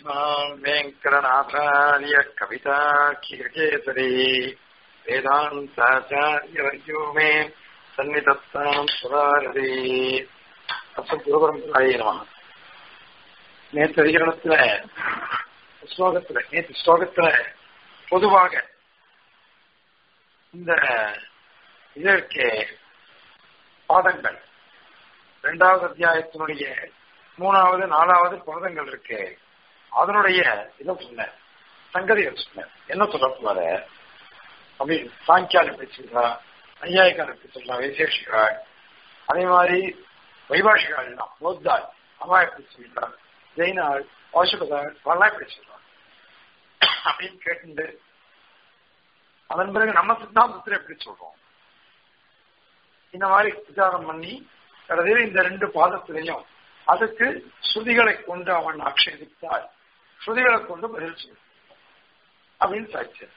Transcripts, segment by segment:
श्रीमान् वेङ्कटनाथार्य कविताखिरकेसरी वेदान्ताचार्यवर्यो मे सन्निधत्ताम् सुरारதி குருபரம்பராய நம நேற்று அதிகரணத்துல ஸ்லோகத்துல நேற்று ஸ்லோகத்துல பொதுவாக இந்த இதற்கு பாதங்கள் இரண்டாவது அத்தியாயத்தினுடைய மூணாவது நாலாவது பாதங்கள் இருக்கு அதனுடைய இதை சொன்ன சங்கதிகள் சொன்ன என்ன சொல்ல போற அப்படி சாங்கியால் எப்படி சொல்றா ஐயாயிக்கால் எப்படி சொல்றா வைசேஷிகாள் அதே மாதிரி வைபாஷிகாள் பௌத்தாள் அம்மா எப்படி சொல்றா ஜெயினாள் வாசுபதாள் வரலாம் எப்படி சொல்றா அப்படின்னு கேட்டு அதன் பிறகு நம்ம சித்தாந்தத்தில் எப்படி சொல்றோம் இந்த மாதிரி விசாரம் பண்ணி கடைசியில் இந்த ரெண்டு பாதத்திலையும் அதுக்கு ஸ்ருதிகளை கொண்டு அவன் ஆட்சேபித்தால் ஸ்ருதிகளை கொண்டு பதில் சொல்லு அப்படின்னு சாட்சி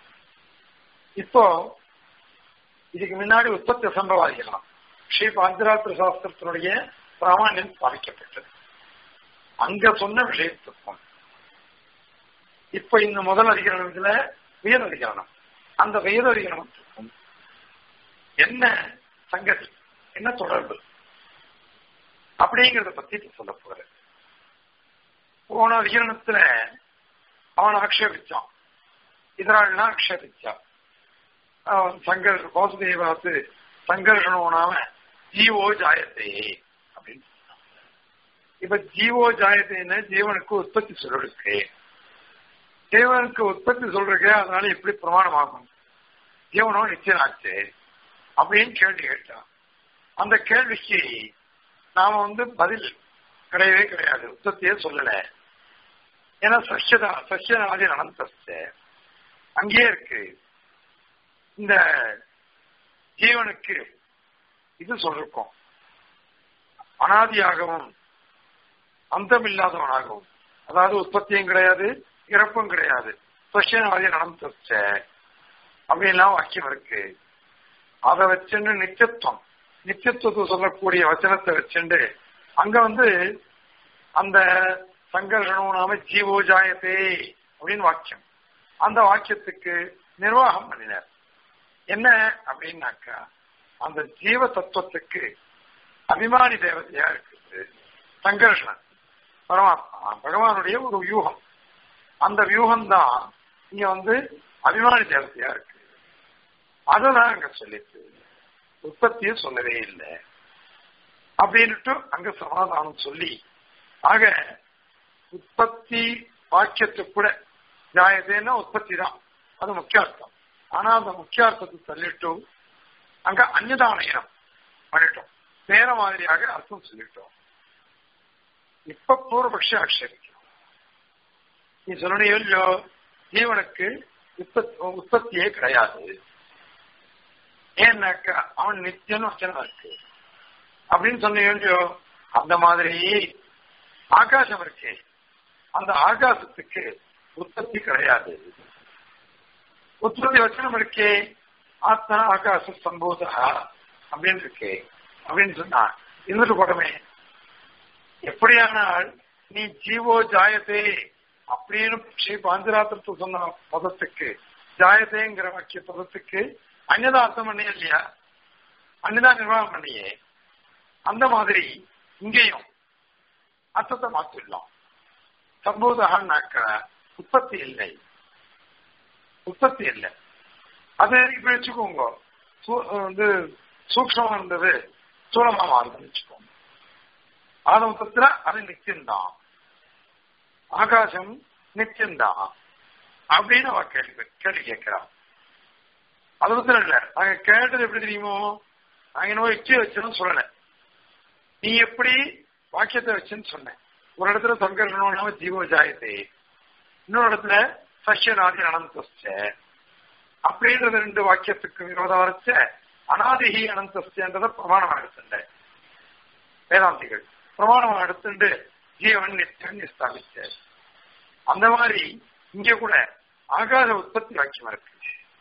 இப்போ இதுக்கு முன்னாடி உற்பத்தி சம்பவாதிக்கலாம் ஸ்ரீ பாஞ்சராத்திர சாஸ்திரத்தினுடைய பிராமணியம் பாதிக்கப்பட்டது அங்க சொன்ன விஷயத்துக்கும் இப்ப இந்த முதல் அதிகாரத்துல வேத அதிகாரம் அந்த வேத அதிகாரத்துக்கும் என்ன சங்கதி என்ன தொடர்பு அப்படிங்கிறத பத்தி சொல்ல போற போன அதிகரணத்துல அவன் ஆக்ஷேபிச்சான் இதனால ஆக்ஷேபிச்சான் சங்கர் வாசுதேவாத்து சங்கர்ஷனோனாம ஜீவோ ஜாயத்தே அப்படின்னு இப்ப ஜீவோ ஜாயத்தைன்னு ஜீவனுக்கு உற்பத்தி சொல்லிருக்கு ஜீவனுக்கு உற்பத்தி சொல்றதுக்கு அதனால எப்படி பிரமாணமாகும் ஜீவனோ நிச்சயம் ஆச்சு அப்படின்னு கேள்வி கேட்டான் அந்த கேள்விக்கு நாம வந்து பதில் கிடையவே கிடையாது உத்தத்தையே சொல்லல ஏன்னா சஷ்யதா சஷ்யநாதி அனந்தஸ்த அங்கேயே இருக்கு இந்த ஜீவனுக்கு இது சொல்லிருக்கோம் அனாதியாகவும் அந்தமில்லாதவனாகவும் அதாவது உற்பத்தியும் கிடையாது இறப்பும் கிடையாது சஷ்யநாதி அனந்தஸ்த அப்படின்லாம் வாக்கியம் இருக்கு அதை வச்சுன்னு நித்தியத்துவம் நித்தியத்துவத்தை சொல்லக்கூடிய வச்சனத்தை வச்சுண்டு அங்க வந்து அந்த சங்கர்ஷனும் நாம ஜீவோ ஜாயத்தே அப்படின்னு வாக்கியம் அந்த வாக்கியத்துக்கு நிர்வாகம் பண்ணினார் என்ன அப்படின்னாக்கா அந்த ஜீவ தத்துவத்துக்கு அபிமானி தேவதையா இருக்குது சங்கர்ஷன் பரமாத்மா பகவானுடைய ஒரு வியூகம் அந்த வியூகம் தான் இங்க வந்து அபிமானி தேவதையா இருக்கு அதுதான் அங்க சொல்லிட்டு உற்பத்தியை சொல்லவே இல்லை அப்படின்ட்டு அங்க சமாதானம் சொல்லி ஆக உற்பத்தி வாக்கியத்துக்கு கூட ஜாயதேன்னா உற்பத்தி தான் அது முக்கியார்த்தம் ஆனா அந்த முக்கியார்த்தத்தை தள்ளிட்டு அங்க அந்நிதானயம் பண்ணிட்டோம் வேற மாதிரியாக அர்த்தம் சொல்லிட்டோம் இப்ப பூர்வபக்ஷ ஆட்சேபிக்கிறோம் நீ சொல்லணும் இல்லையோ ஜீவனுக்கு உற்பத்தியே கிடையாது ஏன்னாக்கா அவன் நித்தியன்னு வச்சனா இருக்கு அப்படின்னு சொன்னீங்க அந்த மாதிரி ஆகாசம் இருக்கு அந்த ஆகாசத்துக்கு உற்பத்தி கிடையாது உற்பத்தி வச்சனம் இருக்கே ஆத்மா ஆகாச சம்போதா அப்படின்னு இருக்கு அப்படின்னு சொன்னா இருந்துட்டு போடமே எப்படியானால் நீ ஜீவோ ஜாயத்தே அப்படின்னு ஸ்ரீ பாஞ்சராத்திரத்து சொன்ன பதத்துக்கு ஜாயதேங்கிற வாக்கிய பதத்துக்கு அன்னதான் அர்த்தம் பண்ணிய இல்லையா அன்னதான் நிர்வாகம் பண்ணியே அந்த மாதிரி இங்கேயும் அர்த்தத்தை மாற்றிடலாம் சம்போதகான்னாக்க உற்பத்தி இல்லை உற்பத்தி இல்லை அது இப்ப வச்சுக்கோங்க வந்து சூக்ஷமா இருந்தது சூழமா மாறுதுன்னு வச்சுக்கோங்க ஆதமத்துல அது நித்தியம்தான் ஆகாசம் நித்தியம்தான் அப்படின்னு அவ கேள்வி கேள்வி கேட்கிறான் அது பத்திரம் இல்ல நாங்க கேட்டது எப்படி தெரியுமோ நாங்க என்னவோ யுக்தி வச்சுன்னு சொல்லல நீ எப்படி வாக்கியத்தை வச்சுன்னு சொன்னேன் ஒரு இடத்துல சங்கரனாம ஜீவோ ஜாயத்தை இன்னொரு இடத்துல சஷ்யநாதி அனந்தஸ்ட அப்படின்றது ரெண்டு வாக்கியத்துக்கு விரோதம் வரைச்ச அனாதிகி அனந்தஸ்டன்றத பிரமாணம் எடுத்துட்ட வேதாந்திகள் பிரமாணம் எடுத்துட்டு ஜீவன் நித்தியன் ஸ்தாபிச்ச அந்த மாதிரி இங்க கூட ஆகாத உற்பத்தி வாக்கியம் இருக்கு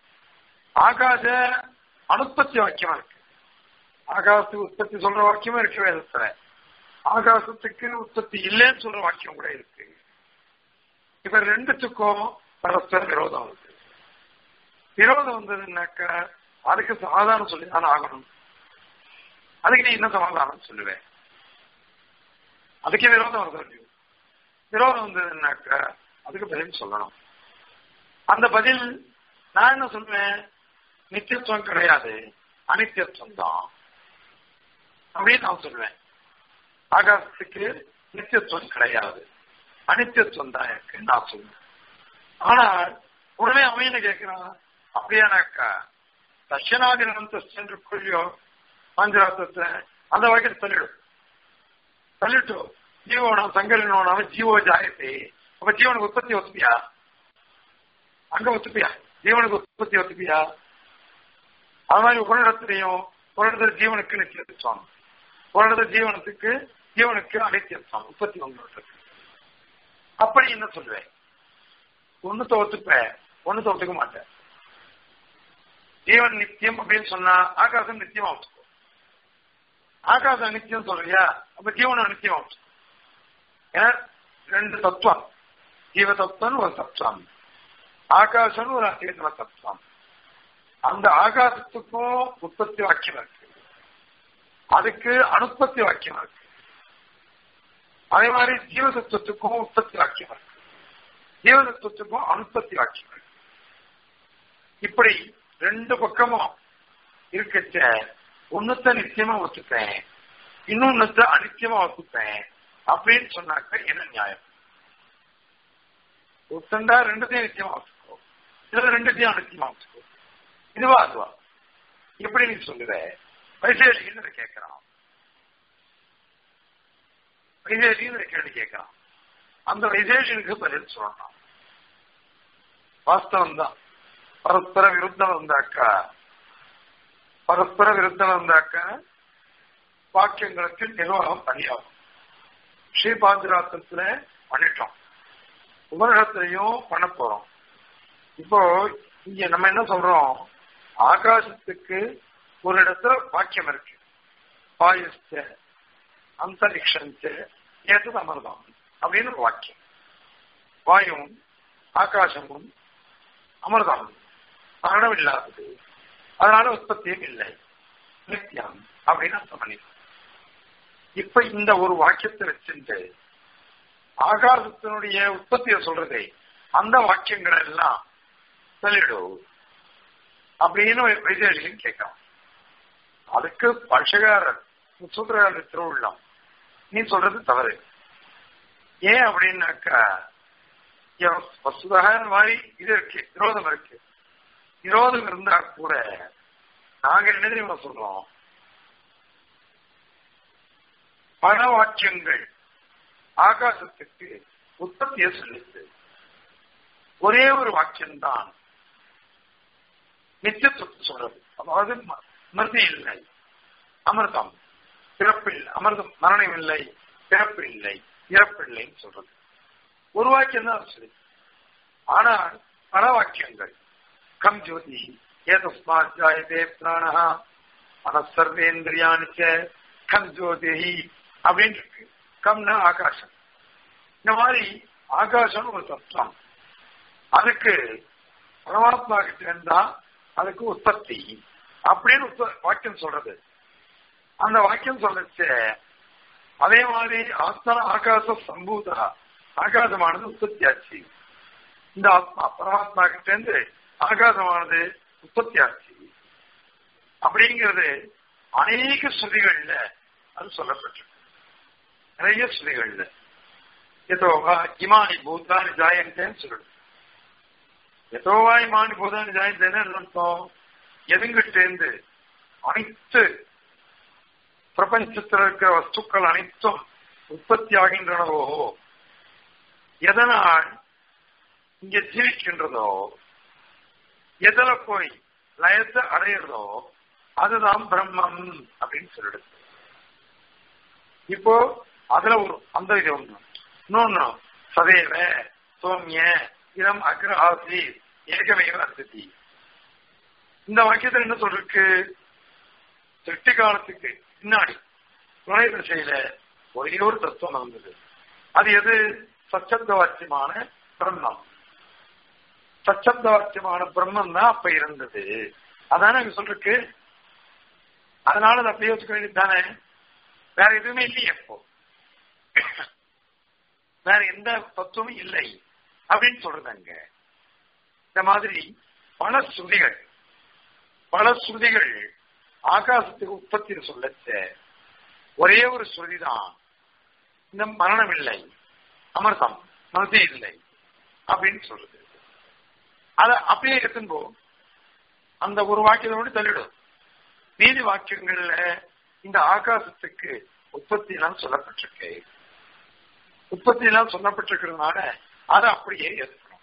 ஆகாச அனுற்பத்தி வாக்கியமா இருக்கு ஆகாசத்துக்கு உற்பத்தி சொல்ற வாக்கியமும் இருக்கு வேதத்துல ஆகாசத்துக்கு உற்பத்தி இல்லைன்னு சொல்ற வாக்கியம் கூட இருக்கு இப்ப ரெண்டுத்துக்கும் பரஸ்பர விரோதம் இருக்கு விரோதம் வந்ததுன்னாக்க அதுக்கு சமாதானம் சொல்லி தான் ஆகணும் அதுக்கு நீ என்ன சமாதானம் சொல்லுவேன் அதுக்கே விரோதம் வருது இல்லையோ? விரோதம் வந்ததுன்னாக்க அதுக்கு பதில் சொல்லணும் அந்த பதில் நான் என்ன சொல்லுவேன் நித்தியத்துவம் கிடையாது அனித்தியத்துவம் தான் அப்படின்னு நான் சொல்லுவேன் ஆகாசத்துக்கு நித்தியத்துவம் கிடையாது அனித்தியத்துவம் தான் இருக்கு நான் சொல்லுவேன் ஆனால் உடனே அவன் என்ன கேட்கிறான் அப்படியானாக்கா தட்சணாதினந்த சென்று கொள்ளியோ பஞ்சராத்திரத்தை அந்த வகையில் தள்ளிடும் தள்ளிட்டு ஜீவோனம் சங்கரனோனால ஜீவோ ஜாயத்தை அப்ப ஜீவனுக்கு உற்பத்தி ஒத்துப்பியா அங்க ஒத்துப்பியா ஜீவனுக்கு உற்பத்தி ஒத்துப்பியா அது மாதிரி ஒரு இடத்துலையும் ஒரு இடத்துல ஜீவனுக்கு நித்தியத்துவம் ஒரு இடத்துல ஜீவனத்துக்கு ஜீவனுக்கு அனித்தியத்துவம் உற்பத்தி உங்களுக்கு அப்படி என்ன சொல்லுவேன் ஒண்ணு ஒத்துப்பேன் ஒண்ணு ஒத்துக்க மாட்டேன் ஜீவன் நித்தியம் அப்படின்னு சொன்னா ஆகாசம் நித்தியமா ஒத்துக்கும் ஆகாசம் நித்தியம் சொல்றியா அப்ப ஜீவனம் அனித்தியமா ஒத்துக்கும் ஏன்னா ரெண்டு தத்துவம் ஜீவ தத்துவம் ஒரு தத்துவம் ஆகாசம் ஒரு அச்சேதன தத்துவம் அந்த ஆகாசத்துக்கும் உற்பத்தி வாக்கியம் இருக்கு அதுக்கு அனுற்பத்தி வாக்கியம் இருக்கு அதே மாதிரி ஜீவதத்துவத்துக்கும் உற்பத்தி வாக்கியம் இருக்கு ஜீவதத்துவத்துக்கும் அனுற்பத்தி வாக்கியம் இருக்கு இப்படி ரெண்டு பக்கமும் இருக்கச்ச ஒண்ணுத்த நிச்சயமா ஒத்துப்பேன் இன்னொன்னுத்த அனித்தியமா ஒத்துப்பேன் அப்படின்னு சொன்னாக்க என்ன நியாயம் ஒத்தண்டா ரெண்டுத்தையும் நிச்சயமா ஒத்துக்கோ இதுல ரெண்டுத்தையும் அனித்தியமா ஒத்துக்கோ இதுவா அதுவா எப்படி நீ சொல்லுவ வைசேஷின்னு கேட்கிறான் வைசேஷின்னு கேள்வி கேட்கிறான் அந்த வைசேஷனுக்கு பதில் சொல்லணும் வாஸ்தவம் தான் பரஸ்பர விருத்தம் வந்தாக்கா பரஸ்பர விருத்தம் வந்தாக்கா வாக்கியங்களுக்கு நிர்வாகம் தனியாகும் ஸ்ரீபாந்திராத்திரத்துல பண்ணிட்டோம் உபநிடத்திலையும் பண்ண போறோம் இப்போ இங்க நம்ம என்ன சொல்றோம் ஆகாசத்துக்கு ஒரு இடத்துல வாக்கியம் இருக்கு வாயுஸ்த அந்தரிக்ஷஞ்ச ஏது அமிர்தம் அப்படின்னு ஒரு வாக்கியம் வாயும் ஆகாசமும் அமிர்தம் மரணம் இல்லாதது அதனால உற்பத்தியும் இல்லை நித்தியம் அப்படின்னு அர்த்தம் பண்ணிக்கலாம் இப்ப இந்த ஒரு வாக்கியத்தை வச்சுட்டு ஆகாசத்தினுடைய உற்பத்தியை சொல்றதே அந்த வாக்கியங்கள் எல்லாம் சொல்லிடு அப்படின்னு வைத்தியம் கேட்கலாம் அதுக்கு பஷகாரர் சூத்திரகாரர் திருவுள்ளம் நீ சொல்றது தவறு ஏன் அப்படின்னாக்கா வசுதாக மாதிரி இது இருக்கு விரோதம் இருக்கு விரோதம் இருந்தா கூட நாங்க என்ன தெரியுமா சொல்றோம் பல வாக்கியங்கள் ஆகாசத்துக்கு உற்பத்தியை சொல்லுது ஒரே ஒரு வாக்கியம்தான் நித்தியத்துவத்தை சொல்றது அதாவது மருதி இல்லை அமிர்தம் பிறப்பில்லை அமிர்தம் மரணம் இல்லை பிறப்பு இல்லை இறப்பு இல்லைன்னு சொல்றது ஒரு வாக்கியம் தான் சொல்லி ஆனால் பல வாக்கியங்கள் கம் ஜோதி ஏதஸ்மாத் ஜாயதே பிராணா மனசர்வேந்திரியானிச்ச கம் ஜோதி அப்படின்னு இருக்கு கம்னா ஆகாசம் இந்த மாதிரி ஆகாசம் ஒரு தத்துவம் அதுக்கு பரமாத்மா கிட்ட இருந்தா அதுக்கு உற்பத்தி அப்படின்னு வாக்கியம் சொல்றது அந்த வாக்கியம் சொல்லுச்சு அதே மாதிரி ஆத்மா ஆகாச சம்பூதா ஆகாசமானது உற்பத்தி ஆச்சு இந்த ஆத்மா பரமாத்மா கிட்ட இருந்து ஆகாசமானது உற்பத்தி ஆச்சு அப்படிங்கிறது அநேக ஸ்ருதிகள்ல அது சொல்லப்பட்டிருக்கு நிறைய ஸ்ருதிகள்ல எதோவா இமானி பூதானி ஜாயந்தேன்னு சொல்லுது எதோவா இமானி பூதானி ஜாயந்தேன்னு அர்த்தம் எதுங்கிட்டேந்து அனைத்து பிரபஞ்சத்தில் இருக்கிற வஸ்துக்கள் அனைத்தும் உற்பத்தி ஆகின்றனவோ எதனால் இங்க ஜீவிக்கின்றதோ எதில் போய் லயத்தை அடையிறதோ அதுதான் பிரம்மம் அப்படின்னு சொல்லிடுது இப்போ அதுல ஒரு அந்த இது ஒண்ணு இன்னொன்னு சதேவ சோமிய இடம் அக்ர ஆசி ஏகமேவ அசதி இந்த வாக்கியத்தில் என்ன சொல்றதுக்கு சிருஷ்டி காலத்துக்கு பின்னாடி துணை திசையில ஒரே ஒரு தத்துவம் நடந்தது அது எது சச்சத்த வாக்கியமான பிரம்மம் சச்சப்த வாக்கியமான பிரம்மம் தான் அப்ப இருந்தது அதானே அங்க சொல்லிருக்கு அதனால அதை அப்படியே வச்சுக்க வேண்டியது தானே வேற எதுவுமே இல்லையே அப்போ வேற எந்த தத்துவமும் இல்லை அப்படின்னு சொல்றது அங்க இந்த மாதிரி பல ஸ்ருதிகள் பல ஸ்ருதிகள் ஆகாசத்துக்கு உற்பத்தி சொல்லச்ச ஒரே ஒரு ஸ்ருதி தான் இந்த மரணம் இல்லை அமிர்தம் மனதே இல்லை அப்படின்னு சொல்றது அத அப்படியே எடுத்துன்னு அந்த ஒரு வாக்கியத்தோடு தள்ளிடும் மீதி வாக்கியங்கள்ல இந்த ஆகாசத்துக்கு உற்பத்தி எல்லாம் சொல்லப்பட்டிருக்கு உற்பத்தி எல்லாம் சொல்லப்பட்டிருக்கிறதுனால அதை அப்படியே ஏற்கணும்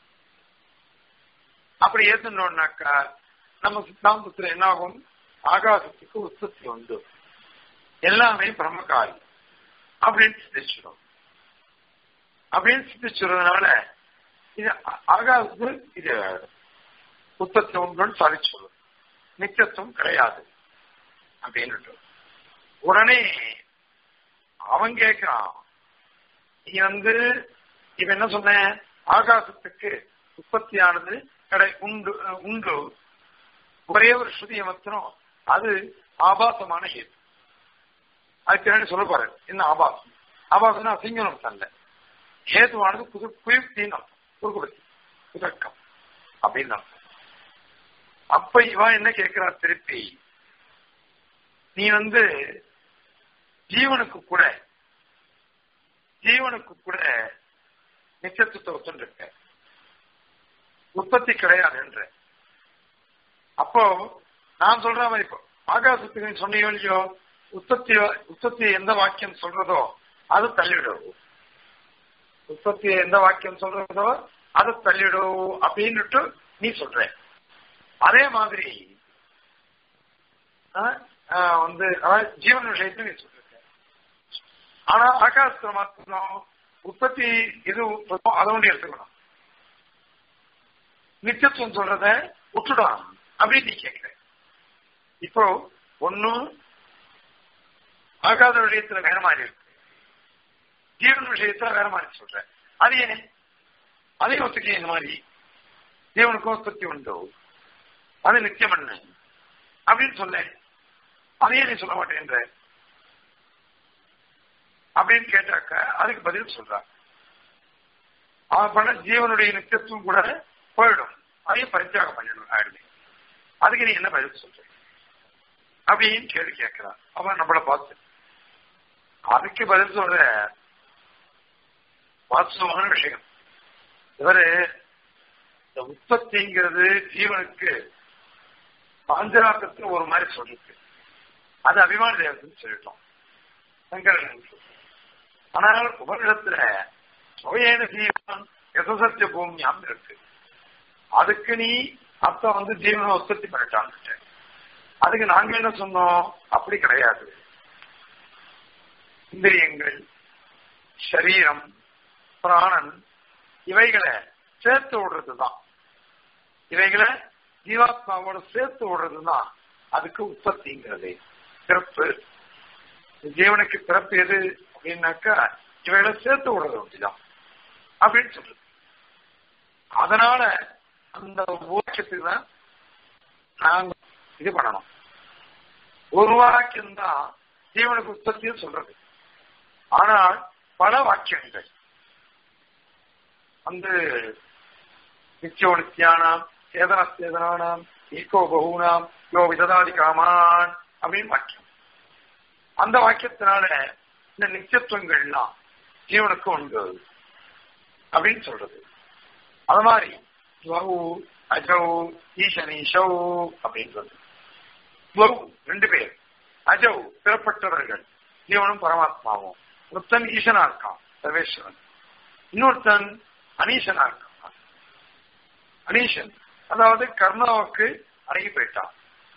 அப்படி ஏத்தணும்னாக்கா நம்ம சித்தாந்தத்துல என்ன ஆகும் ஆகாசத்துக்கு உற்பத்தி உண்டு எல்லாமே பிரம்மகாரி அப்படின்னு சிந்திச்சிடும் அப்படின்னு சிந்திச்சுறதுனால இது ஆகாசத்து இது உற்பத்தி உண்டுன்னு சாதிச்சு நித்தியத்துவம் கிடையாது அப்படின்னு உடனே அவன் கேட்கிறான் நீ வந்து இவன் என்ன சொன்ன ஆகாசத்துக்கு உற்பத்தியானது கடை உண்டு உண்டு ஒரே ஒரு ஸ்ருதியை மாத்திரம் அது ஆபாசமான ஏது அதுக்கு பின்னாடி சொல்ல போறாரு என்ன ஆபாசம் ஆபாசம்னா அசிங்கனம் தல்ல ஹேதுவானது புது குயுக்தின்னு அர்த்தம் குறுக்குபத்தி புதக்கம் அப்படின்னு அர்த்தம் அப்ப இவன் என்ன கேட்கிறார் திருப்பி நீ வந்து ஜீவனுக்கு கூட ஜீவனுக்கு கூட நிச்சயத்துவத்தை ஒத்துருக்க உற்பத்தி கிடையாது என்ற அப்போ நான் சொல்ற மாதிரி இப்போ ஆகாசத்துக்கு சொன்னியோ இல்லையோ உற்பத்தி உற்பத்தி எந்த வாக்கியம் சொல்றதோ அது தள்ளிவிடும் உற்பத்தி எந்த வாக்கியம் சொல்றதோ அதை தள்ளிடும் அப்படின்னுட்டு நீ சொல்ற அதே மாதிரி வந்து ஜீவன் விஷயத்தை நீ சொல்ற ஆனா ஆகாசத்துல மாத்திரம் உற்பத்தி இது அதை ஒன்று எடுத்துக்கணும் நித்தியத்துவம் சொல்றத விட்டுடலாம் அப்படின்னு நீ கேட்கிற இப்போ ஒன்னும் ஆகாத விஷயத்துல வேற மாதிரி இருக்கு ஜீவன் விஷயத்துல வேற மாதிரி சொல்ற அது ஏன் அதையும் ஒத்துக்க இந்த மாதிரி ஜீவனுக்கும் உற்பத்தி உண்டு அது நித்தியம் என்ன அப்படின்னு சொல்ல அதையே நீ சொல்ல மாட்டேன்ற அப்படின்னு கேட்டாக்க அதுக்கு பதில் சொல்றான் அவன் பண்ண ஜீவனுடைய நித்தியத்துவம் கூட போயிடும் அதையும் பரித்தியாகம் பண்ணிடும் ஆயிடுமே அதுக்கு நீ என்ன பதில் சொல்ற அப்படின்னு கேள்வி கேட்கிறான் அவன் நம்மளை பார்த்து அதுக்கு பதில் சொல்ற வாஸ்தவமான விஷயம் இவரு இந்த உற்பத்திங்கிறது ஜீவனுக்கு பாஞ்சராக்கத்துல ஒரு மாதிரி சொல்லிருக்கு அது அபிமான தேவத்துன்னு சொல்லிட்டோம் சங்கரன் ஆனால் உபரிடத்துல சுவையேன ஜீவன் எசசத்திய பூமியாம் இருக்கு அதுக்கு நீ அர்த்தம் வந்து ஜீவனை உற்பத்தி பண்ணிட்டான்னு அதுக்கு நாங்க என்ன சொன்னோம் அப்படி கிடையாது இந்திரியங்கள் சரீரம் பிராணன் இவைகளை சேர்த்து விடுறதுதான் இவைகளை ஜீவாத்மாவோட சேர்த்து விடுறதுதான் அதுக்கு உற்பத்திங்கிறது பிறப்பு ஜீவனுக்கு பிறப்பு எது அப்படின்னாக்கா இவைகளை சேர்த்து விடுறது அப்படிதான் அப்படின்னு சொல்றது அதனால அந்த வாக்கியத்துக்கு தான் நாங்க இது பண்ணணும் ஒரு வாக்கியம் தான் ஜீவனுக்கு உற்பத்தியும் சொல்றது ஆனால் பல வாக்கியங்கள் வந்து நித்தியோ நித்தியானாம் சேதன சேதனானாம் ஈகோ பகுனாம் யோ விததாதி காமான் அப்படின்னு வாக்கியம் அந்த வாக்கியத்தினால இந்த நித்தியத்துவங்கள்லாம் ஜீவனுக்கு உண்டு அப்படின்னு சொல்றது அது மாதிரி துவவு அஜௌ ஈசனீஷௌ அப்படின்றது துவவு ரெண்டு பேர் அஜௌ பிறப்பட்டவர்கள் ஜீவனும் பரமாத்மாவும் ஒருத்தன் ஈசனா இருக்கான் சர்வேஸ்வரன் இன்னொருத்தன் அனீசனா இருக்கான் அனீசன் அதாவது கர்மாவுக்கு அடங்கி போயிட்டான்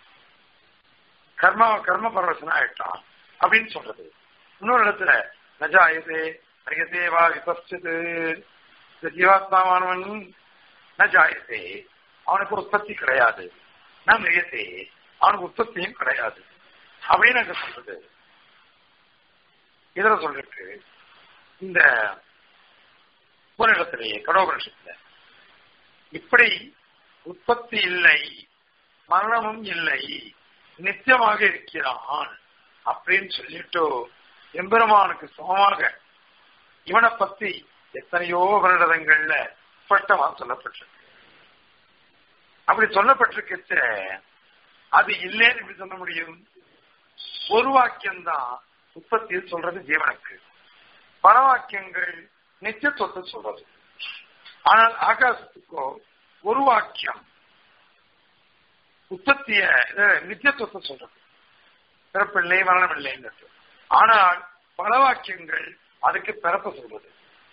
கர்மா கர்ம பரவசனா ஆயிட்டான் அப்படின்னு சொல்றது இன்னொரு இடத்துல நஜாயதே அரியதேவா விபஸ்து இந்த ஜீவாத்மாவானவன் நஜாயதே அவனுக்கு உற்பத்தி கிடையாது நான் மிரியத்தே அவனுக்கு உற்பத்தியும் கிடையாது அப்படின்னு அங்க சொல்றது இதுல சொல்லிருக்கு இந்த ஒரு இடத்திலேயே கடோபரிஷத்துல இப்படி உற்பத்தி இல்லை மரணமும் இல்லை நித்தியமாக இருக்கிறான் அப்படின்னு சொல்லிட்டு எம்பெருமானுக்கு சமமாக இவனை பத்தி எத்தனையோ வருடங்கள்ல ஸ்பஷ்டமா சொல்லப்பட்டிருக்கு அப்படி சொல்லப்பட்டிருக்க அது இல்லைன்னு எப்படி சொல்ல முடியும் ஒரு வாக்கியம்தான் உற்பத்தியில் சொல்றது ஜீவனுக்கு பல வாக்கியங்கள் நித்தியத்துவத்தை சொல்றது ஆனால் ஆகாசத்துக்கோ ஒரு வாக்கியம் உற்பத்திய நித்தியத்துவத்தை சொல்றது பிறப்பில்லை மரணமில்லைங்கிறது ஆனால் பல வாக்கியங்கள் அதுக்கு பிறப்ப சொல்றது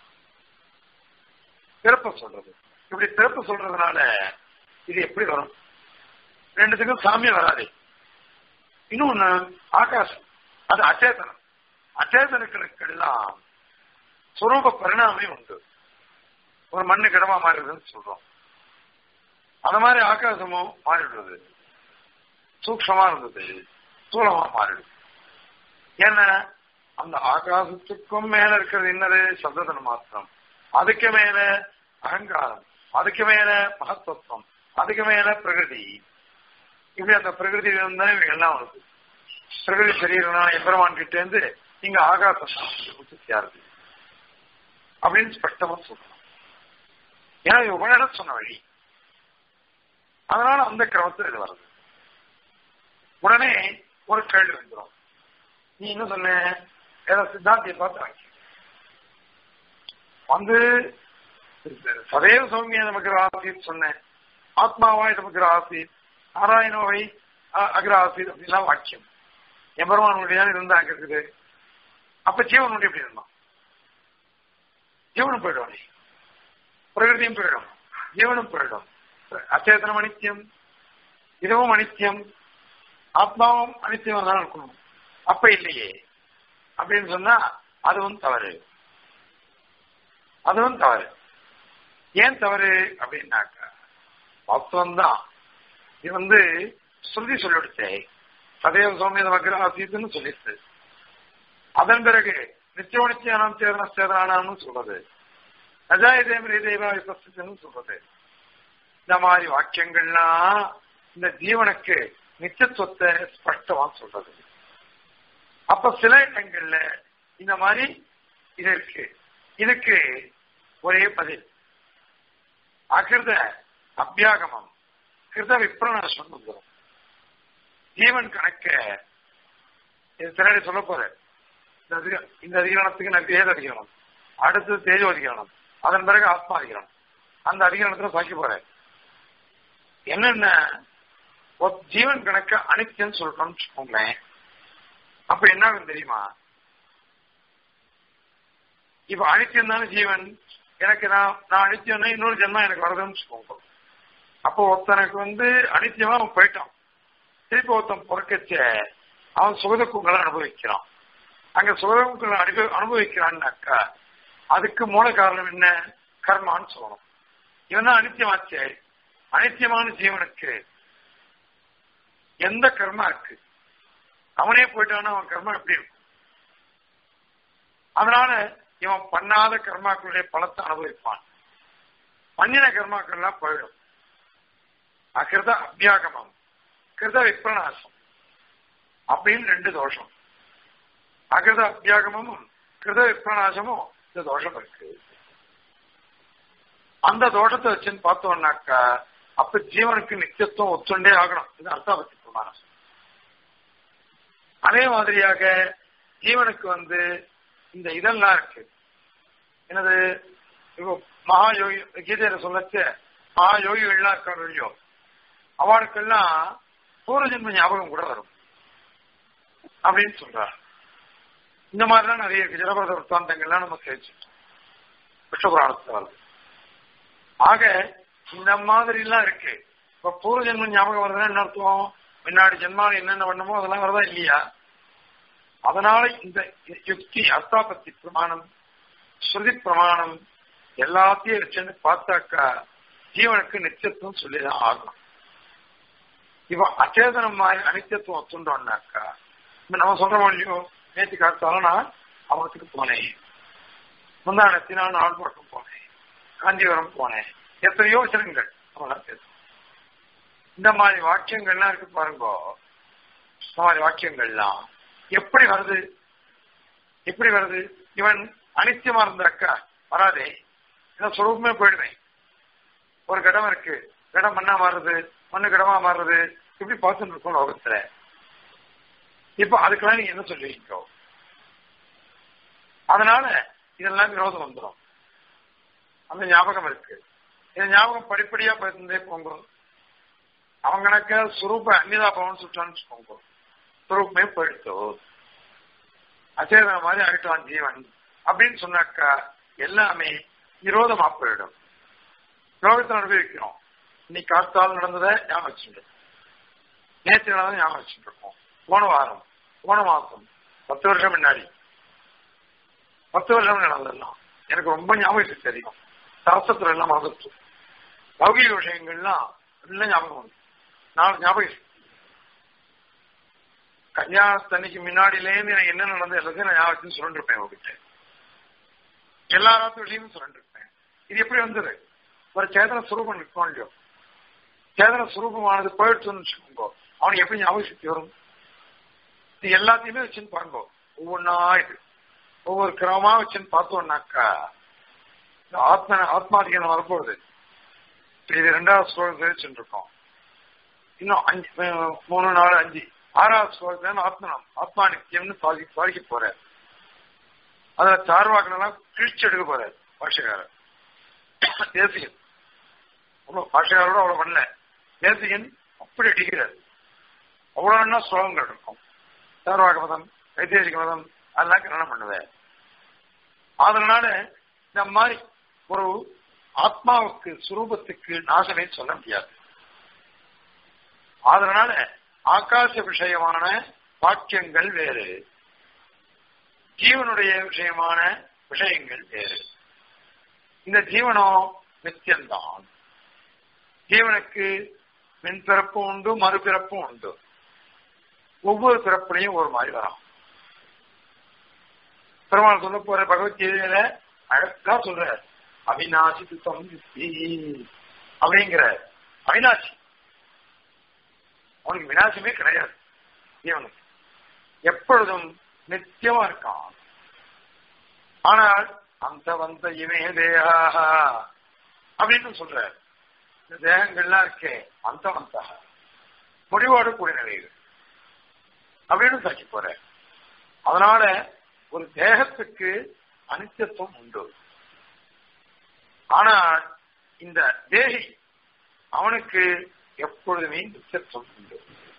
பிறப்ப சொல்றது இப்படி பிறப்ப சொல்றதுனால இது எப்படி வரும் ரெண்டுத்துக்கும் சாமியம் வராது இன்னொன்னு ஆகாசம் அது அச்சேதனம் அச்சேதனுக்களுக்கெல்லாம் சுரூப பரிணாமே உண்டு ஒரு மண்ணு கிடமா மாறிடுதுன்னு சொல்றோம் அந்த மாதிரி ஆகாசமும் மாறிடுறது சூக்ஷமா இருந்தது ஸ்தூலமா மாறிடுது ஏன்னா அந்த ஆகாசத்துக்கும் மேல இருக்கிறது என்னது சப்ததன மாத்திரம் அதுக்கு மேல அகங்காரம் அதுக்கு மேல மகத்துவம் அதுக்கு மேல பிரகிருதி இப்படி அந்த பிரகிருதி இருந்தா இவங்க எல்லாம் வருது பிரகிருதி சரீரம்னா எம்பெருமான் கிட்ட இருந்து இங்க ஆகாசம் உற்பத்தியா இருக்கு அப்படின்னு ஸ்பஷ்டமா சொல்றோம் ஏன்னா இது உபநிடம் சொன்ன வழி அதனால அந்த கிரமத்தில் இது வருது உடனே ஒரு கேள்வி வந்துடும் நீ என்ன சொன்ன ஏதோ சித்தாந்தியை பார்த்து வாங்கி வந்து சதேவ சௌமிய நமக்கு ஆசித் சொன்னேன் ஆத்மாவாய் நமக்கு ஆசித் நாராயணோவை அக்ர ஆசித் அப்படின்லாம் வாக்கியம் எம்பெருமானுடைய இருந்தா இருக்குது அப்ப ஜீவனுடைய எப்படி இருந்தான் ஜீவனும் போயிடுவானே பிரகிருதியும் போயிடும் ஜீவனும் போயிடும் அச்சேதனம் அனித்தியம் இதுவும் அனித்தியம் ஆத்மாவும் அனித்தியம் தான் இருக்கணும் அப்ப இல்லையே அப்படின்னு சொன்னா அதுவும் தவறு அதுவும் தவறு ஏன் தவறு அப்படின்னாக்கா வாஸ்தவம் தான் இது வந்து சொல்லி சொல்லிடுச்சே சதேவ சௌமிய வக்ர ஆசீத்துன்னு சொல்லிடுச்சு அதன் பிறகு நித்தியோ நித்தியானம் சேதன சேதனானு சொல்றது அஜாயதேவரி தெய்வா விபஸ்துன்னு சொல்றது இந்த மாதிரி வாக்கியங்கள்லாம் இந்த ஜீவனுக்கு நித்தியத்துவத்தை ஸ்பஷ்டமா சொல்றது அப்ப சில இடங்கள்ல இந்த மாதிரி இது இருக்கு இதுக்கு ஒரே பதில் அகிருத அபியாகமம் கிருத விப்ரணாசம் வந்துடும் ஜீவன் கணக்க இது பின்னாடி சொல்ல போற இந்த அதிகரணத்துக்கு நான் வேத அதிகரணம் அடுத்தது தேஜோ அதிகரணம் அதன் பிறகு ஆத்மா அதிகரணம் அந்த அதிகரணத்துல சாக்கி போறேன் என்னென்ன ஜீவன் கணக்க அனித்தியம் சொல்றோம்னு வச்சுக்கோங்களேன் அப்ப என்ன ஆகும் தெரியுமா இப்ப அனித்தியம் தானே ஜீவன் எனக்கு நான் நான் அனித்தியம்னா இன்னொரு ஜென்மா எனக்கு வருதுன்னு வச்சுக்கோங்க அப்போ ஒருத்தனுக்கு வந்து அனித்தியமா அவன் போயிட்டான் திருப்பி ஒருத்தன் பிறக்கச்ச அவன் சுகதுக்கங்களை அனுபவிக்கிறான் அங்க சுகதுக்கங்களை அனுபவி அனுபவிக்கிறான்னாக்கா அதுக்கு மூல காரணம் என்ன கர்மான்னு சொல்லணும் இவன் தான் அனித்தியமாச்சே அனித்தியமான ஜீவனுக்கு எந்த கர்மா இருக்கு அவனே போயிட்டான்னா அவன் கர்மா எப்படி இருக்கும் அதனால இவன் பண்ணாத கர்மாக்களுடைய பலத்தை அனுபவிப்பான் பண்ணின கர்மாக்கள்லாம் போயிடும் அகிருத அபியாகமம் கிருத விப்ரணாசம் அப்படின்னு ரெண்டு தோஷம் அகிருத அபியாகமும் கிருத விப்ரணாசமும் இந்த தோஷம் இருக்கு அந்த தோஷத்தை வச்சுன்னு பார்த்தோம்னாக்கா அப்ப ஜீவனுக்கு நித்தியத்துவம் ஒத்துண்டே ஆகணும் இது அர்த்தாபத்தி பிரமாணம் அதே மாதிரியாக ஜீவனுக்கு வந்து இந்த இதெல்லாம் இருக்கு எனது இப்போ மகா யோகி கீதையில சொல்லச்சு மகா யோகிகள்லாம் இருக்காங்க இல்லையோ அவளுக்கெல்லாம் பூர்வ ஜென்ம ஞாபகம் கூட வரும் அப்படின்னு சொல்றார் இந்த மாதிரிலாம் நிறைய இருக்கு ஜலபரத வృత్తాந்தங்கள்லாம் நம்ம கேட்டுட்டோம் விஷ்ணபுராணத்துல வருது ஆக இந்த மாதிரி எல்லாம் இருக்கு இப்ப பூர்வ ஜென்ம ஞாபகம் வருதுன்னா என்ன அர்த்தம் முன்னாடி ஜென்மாவில் என்னென்ன பண்ணமோ அதெல்லாம் வருதா இல்லையா அதனால இந்த யுக்தி அர்த்தாபத்தி பிரமாணம் ஸ்ருதி பிரமாணம் எல்லாத்தையும் வச்சுன்னு பார்த்தாக்கா ஜீவனுக்கு நிச்சயத்துவம் சொல்லிதான் ஆகணும் இவ அச்சேதனம் மாதிரி அனித்தியத்துவம் ஒத்துண்டோம்னாக்கா இப்ப நம்ம சொல்றோம் இல்லையோ நேற்று காத்தாலும் நான் அவத்துக்கு போனேன் முந்தானத்தினால் நாள் பக்கம் போனேன் காஞ்சிபுரம் போனேன் எத்தனையோ வசனங்கள் அவெல்லாம் பேசும் இந்த மாதிரி வாக்கியங்கள்லாம் இருக்கு பாருங்க இந்த மாதிரி வாக்கியங்கள்லாம் எப்படி வருது எப்படி வருது இவன் அனித்தியமா இருந்தாக்கா வராதே ஏன்னா சுரூபமே போயிடுவேன் ஒரு கடம் இருக்கு கடம் மண்ணா மாறுது மண்ணு கடமா மாறுது இப்படி பார்த்துட்டு இருக்கோம் லோகத்துல இப்ப அதுக்கெல்லாம் நீங்க என்ன சொல்லுவீங்க அதனால இதெல்லாம் விரோதம் வந்துடும் அந்த ஞாபகம் இருக்கு இந்த ஞாபகம் படிப்படியா பேசுந்தே போங்க அவங்கனக்க சுரூப அந்நிதா பவன் சுட்டான்னு வச்சுக்கோங்க சுரூபமே போயிடுத்தோ அச்சேதன மாதிரி ஆயிட்டான் ஜீவன் அப்படின்னு சொன்னாக்கா எல்லாமே விரோதமா போயிடும் லோகத்தை அனுபவிக்கிறோம் இன்னைக்கு காத்தால் நடந்ததை ஞாபகம் வச்சுட்டு நேற்று நடந்ததை ஞாபகம் வச்சுட்டு இருக்கோம் போன வாரம் போன மாசம் பத்து வருஷம் முன்னாடி பத்து வருஷம் நடந்ததெல்லாம் எனக்கு ரொம்ப ஞாபகம் இருக்கு தெரியும் சாஸ்திரத்துல எல்லாம் மகத்து லௌகிக விஷயங்கள்லாம் எல்லாம் ஞாபகம் வந்து நாலு ஞாபகம் இருக்கு கல்யாணத்தன்னைக்கு முன்னாடியிலேருந்து எனக்கு என்ன நடந்தது எல்லாத்தையும் நான் ஞாபகத்தையும் சொல்லிருப்பேன் உங்ககிட்ட எல்லா ராத்து விஷயமும் சொல்லிருப்பேன் இது எப்படி வந்தது ஒரு சேதன சுரூபம் நிற்கும் இல்லையோ சேதன சுரூபமானது போயிடுச்சுன்னு வச்சுக்கோங்க அவனுக்கு எப்படி ஞாபக சக்தி வரும் இது எல்லாத்தையுமே வச்சுன்னு பாருங்க ஒவ்வொன்னா இது ஒவ்வொரு கிரமமா வச்சுன்னு பார்த்தோம்னாக்கா இந்த ஆத்ம ஆத்மாதிகாரம் வரப்போகுது இது ரெண்டாவது ஸ்லோகத்தை வச்சுட்டு இருக்கோம் இன்னும் அஞ்சு மூணு நாலு அஞ்சு ஆறாவது ஸ்லோகத்துல ஆத்மனம் ஆத்மா நித்தியம்னு சாதி சாதிக்க போறார் அதுல சார்வாக்கெல்லாம் கிழிச்சு எடுக்க போறார் பாஷகாரர் தேசியன் அவ்வளவு பாஷகாரோட அவ்வளவு பண்ணல தேசியன் அப்படி அடிக்கிறார் அவ்வளவு என்ன ஸ்லோகங்கள் இருக்கும் சார்வாக மதம் வைத்தேசிக மதம் அதெல்லாம் கல்யாணம் பண்ணுவேன் அதனால இந்த மாதிரி ஒரு ஆத்மாவுக்கு சுரூபத்துக்கு நாசமே சொல்ல முடியாது அதனால ஆகாச விஷயமான வாக்கியங்கள் வேறு ஜீவனுடைய விஷயமான விஷயங்கள் வேறு இந்த ஜீவனோ நித்தியம்தான் ஜீவனுக்கு மின் பிறப்பும் உண்டு மறுபிறப்பும் உண்டு ஒவ்வொரு பிறப்புலையும் ஒரு மாதிரி வரும் பெருமாள் சொல்ல போற பகவத்கீதையில அழகா சொல்ற அவிநாசி துத்தம் அப்படிங்கிற அவிநாசி அவனுக்கு விநாசமே கிடையாது ஜீவனுக்கு எப்பொழுதும் நித்தியமா இருக்கான் ஆனால் அந்த வந்த இமே தேகா அப்படின்னு சொல்ற இந்த தேகங்கள்லாம் இருக்கே அந்த வந்த முடிவோடு கூடிய நிலையில் அப்படின்னு சாட்சி போற அதனால ஒரு தேகத்துக்கு அனித்தியத்துவம் உண்டு ஆனால் இந்த தேகி அவனுக்கு எப்பொழுதுமே நித்தியத்துவம் உண்டு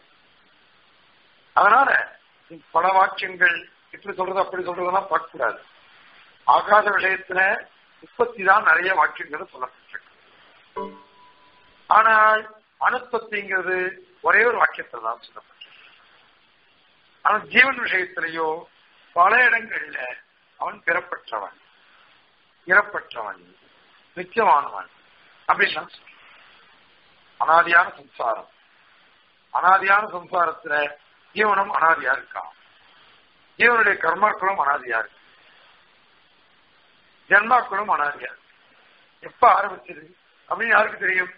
அதனால பல வாக்கியங்கள் இப்படி சொல்றது அப்படி சொல்றதெல்லாம் பார்க்கக்கூடாது ஆகாச விஷயத்துல உற்பத்தி தான் நிறைய வாக்கியங்கள் சொல்லப்பட்டிருக்கு ஆனால் அனுப்பத்திங்கிறது ஒரே ஒரு வாக்கியத்தில் தான் சொல்லப்பட்டிருக்கு ஆனால் ஜீவன் விஷயத்திலேயோ பல இடங்கள்ல அவன் பிறப்பற்றவன் இறப்பற்றவன் நிச்சயமானவன் அப்படின்லாம் சொல்றான் அனாதியான சம்சாரம் அனாதியான சம்சாரத்துல ஜீவனம் அனாதியா இருக்கான் ஜீவனுடைய கர்மாக்களும் அனாதியா இருக்கு ஜென்மாக்களும் அனாதியா இருக்கு எப்ப ஆரம்பிச்சது அப்படின்னு யாருக்கு தெரியும்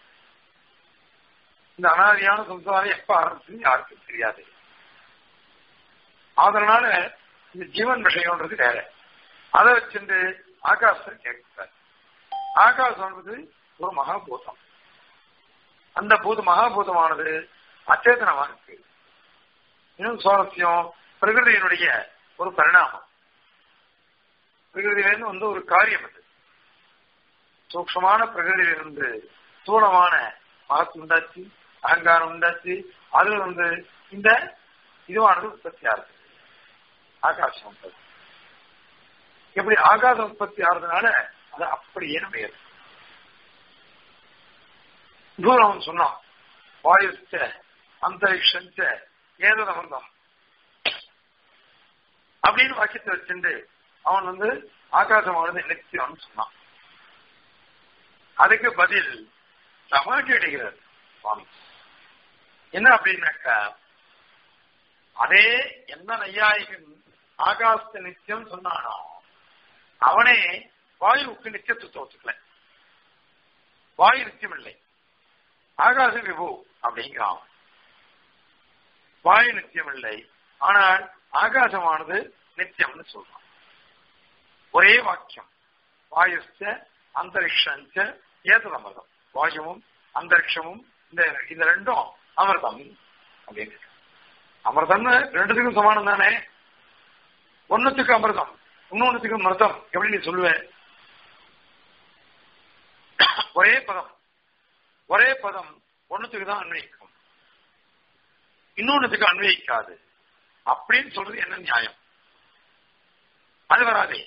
இந்த அனாதியான சம்சாரம் எப்ப ஆரம்பிச்சது யாருக்கும் தெரியாது அதனால இந்த ஜீவன் விஷயம்ன்றது வேற அதை வச்சுட்டு ஆகாசத்தை கேட்கிறார் ஆகாசம்ன்றது ஒரு மகாபூதம் அந்த பூத மகாபூதமானது அச்சேதனமா இருக்கு இன்னும் சுவாரஸ்யம் பிரகிருதியினுடைய ஒரு பரிணாமம் பிரகிருதியிலிருந்து வந்து ஒரு காரியம் அது சூக்ஷமான பிரகிருதியிலிருந்து ஸ்தூலமான மகத்து உண்டாச்சு அகங்காரம் உண்டாச்சு அதுல வந்து இந்த இதுவானது உற்பத்தி ஆகுது ஆகாசம் உற்பத்தி எப்படி ஆகாச உற்பத்தி ஆகுறதுனால அது அப்படியே நம்ம தூரம் சொன்னான் வாயுச்ச அந்தரிக்ஷஞ்ச ஏதோ வந்தான் அப்படின்னு வாக்கியத்தை வச்சுட்டு அவன் வந்து ஆகாசமானது நிச்சயம்னு சொன்னான் அதுக்கு பதில் சமாட்டி அடிக்கிறார் சுவாமி என்ன அப்படின்னாக்கா அதே எந்த நையாயிகன் ஆகாசத்தை நித்தியம் சொன்னானோ அவனே வாயுவுக்கு நித்தியத்துவத்தை ஒத்துக்கல வாயு நித்தியம் இல்லை ஆகாச விபு அப்படிங்கிறான் வாயு நித்தியம் இல்லை ஆனால் ஆகாசமானது நித்தியம்னு சொல்றான் ஒரே வாக்கியம் வாயுஸ்த அந்தரிக்ஷஞ்ச ஏதது அமிர்தம் வாயுவும் அந்தரிக்ஷமும் இந்த இந்த ரெண்டும் அமிர்தம் அப்படின்னு அமிர்தம்னு ரெண்டுத்துக்கும் சமானம் தானே ஒன்னுத்துக்கு அமிர்தம் இன்னொன்னுத்துக்கு மிருதம் எப்படி நீ சொல்லுவேன் ஒரே பதம் ஒரே பதம் ஒன்னுத்துக்கு தான் அன்வயிக்கும் இன்னொன்னுத்துக்கு அன்வயிக்காது அப்படின்னு சொல்றது என்ன நியாயம் அது வராதே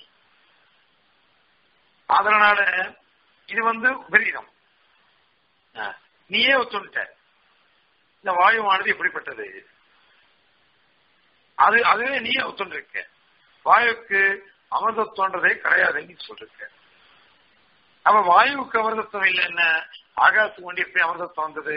அதனால இது வந்து விபரீதம் நீயே ஒத்துண்ட இந்த வாயுவானது எப்படிப்பட்டது அது அதுவே நீயே ஒத்துண்டிருக்க வாயுக்கு அமிர்தத்துவன்றதே கிடையாதுன்னு சொல்லிருக்க அப்ப வாயுவுக்கு அமிர்தத்துவம் இல்லை என்ன ஆகாசத்துக்கு வேண்டி எப்படி அமிர்தத்துவம் வந்தது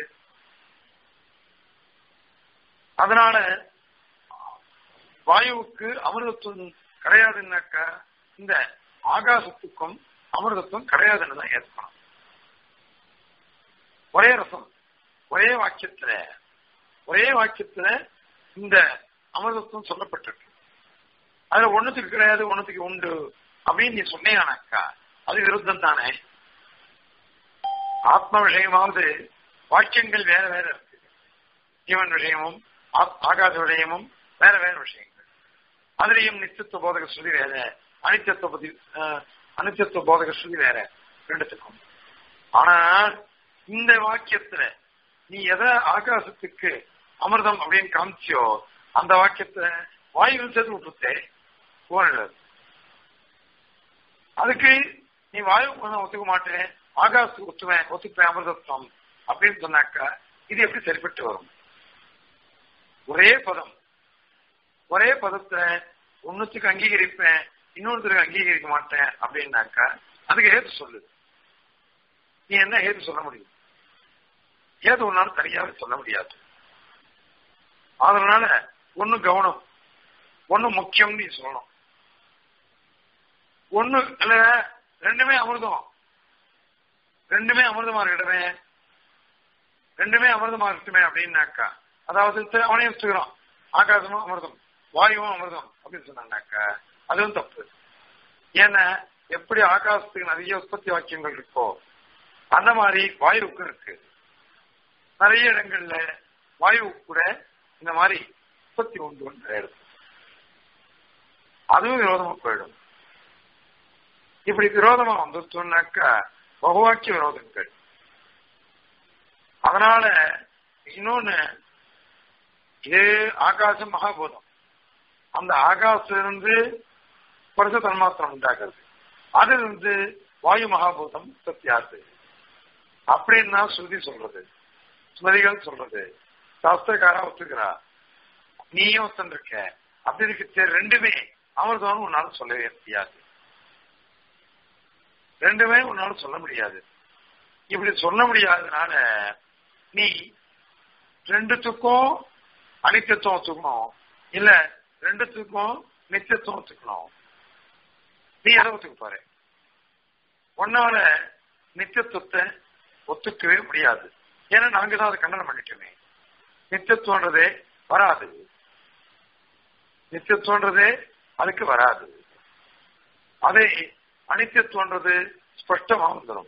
அதனால வாயுவுக்கு அமிர்தத்துவம் கிடையாதுன்னாக்கா இந்த ஆகாசத்துக்கும் அமிர்தத்துவம் கிடையாதுன்னு தான் ஏற்படும் ஒரே ரசம் ஒரே வாக்கியத்துல ஒரே வாக்கியத்துல இந்த அமிர்தத்துவம் சொல்லப்பட்டிருக்கு அதுல ஒண்ணுத்துக்கு கிடையாது ஒண்ணுத்துக்கு உண்டு அப்படின்னு நீ சொன்னேனாக்கா அது விருத்தம் தானே ஆத்ம விஷயமாவது வாக்கியங்கள் வேற வேற இருக்கு ஜீவன் விஷயமும் ஆகாச விஷயமும் வேற வேற விஷயங்கள் அதுலயும் நித்தியத்துவ போதக ஸ்ருதி வேற அனித்தியத்துவ பதி அனித்தியத்துவ போதக ஸ்ருதி வேற ரெண்டுத்துக்கும் ஆனால் இந்த வாக்கியத்துல நீ எதை ஆகாசத்துக்கு அமிர்தம் அப்படின்னு காமிச்சியோ அந்த வாக்கியத்தை வாயுவில் சேர்த்து விட்டுருத்தே போனது அதுக்கு நீ வாயு ஒத்துக்க மாட்டேன் ஆகாசத்துக்கு ஒத்துவேன் ஒத்துப்பேன் அமிர்தத்துவம் அப்படின்னு சொன்னாக்கா இது எப்படி சரிப்பட்டு வரும் ஒரே பதம் ஒரே பதத்தை ஒன்னுத்துக்கு அங்கீகரிப்பேன் இன்னொருத்தருக்கு அங்கீகரிக்க மாட்டேன் அப்படின்னாக்கா அதுக்கு ஏது சொல்லு நீ என்ன ஏது சொல்ல முடியும் ஏது ஒன்னாலும் தனியாக சொல்ல முடியாது அதனால ஒண்ணு கவனம் ஒண்ணு முக்கியம் நீ சொல்லணும் ஒண்ணு இல்ல ரெண்டுமே அமிர்தம் ரெண்டுமே அமிர்தமா இருக்கட்டுமே ரெண்டுமே அமிர்தமா இருக்கட்டுமே அப்படின்னாக்கா அதாவது அவனையும் வச்சுக்கிறோம் ஆகாசமும் அமிர்தம் வாயுவும் அமிர்தம் அப்படின்னு சொன்னாக்கா அதுவும் தப்பு ஏன்னா எப்படி ஆகாசத்துக்கு நிறைய உற்பத்தி வாக்கியங்கள் இருக்கோ அந்த மாதிரி வாயுவுக்கு இருக்கு நிறைய இடங்கள்ல வாயுவுக்கு கூட இந்த மாதிரி உற்பத்தி உண்டு ஒன்று இருக்கு அதுவும் விரோதமா போயிடும் இப்படி விரோதமா வந்துட்டோம்னாக்கா பகுவாக்கிய விரோதங்கள் அதனால இன்னொன்னு இது ஆகாசம் மகாபூதம் அந்த ஆகாசிலிருந்து பரிசு தன்மாத்திரம் உண்டாகிறது அதிலிருந்து வாயு மகாபூதம் சத்தியாது அப்படின்னு தான் ஸ்ருதி சொல்றது ஸ்மதிகள் சொல்றது சாஸ்திரக்காரா ஒத்துக்கிறா நீயும் ஒத்துருக்க அப்படி இருக்கு ரெண்டுமே அமிர்தம்னு உன்னால சொல்லவே முடியாது ரெண்டுமே உன்னால சொல்ல முடியாது இப்படி சொல்ல முடியாததுனால நீ ரெண்டுத்துக்கும் அனித்தியத்துவம் ஒத்துக்கணும் இல்ல ரெண்டுத்துக்கும் நித்தியத்துவம் ஒத்துக்கணும் நீ எதை ஒத்துக்க பாரு ஒன்னால நித்தியத்துவத்தை ஒத்துக்கவே முடியாது ஏன்னா நாங்க தான் அதை கண்டனம் பண்ணிட்டோமே நித்தியத்துவன்றதே வராது நித்தியத்துவன்றதே அதுக்கு வராது அதே அனித்தியத்துவன்றது ஸ்பஷ்டமா வந்துடும்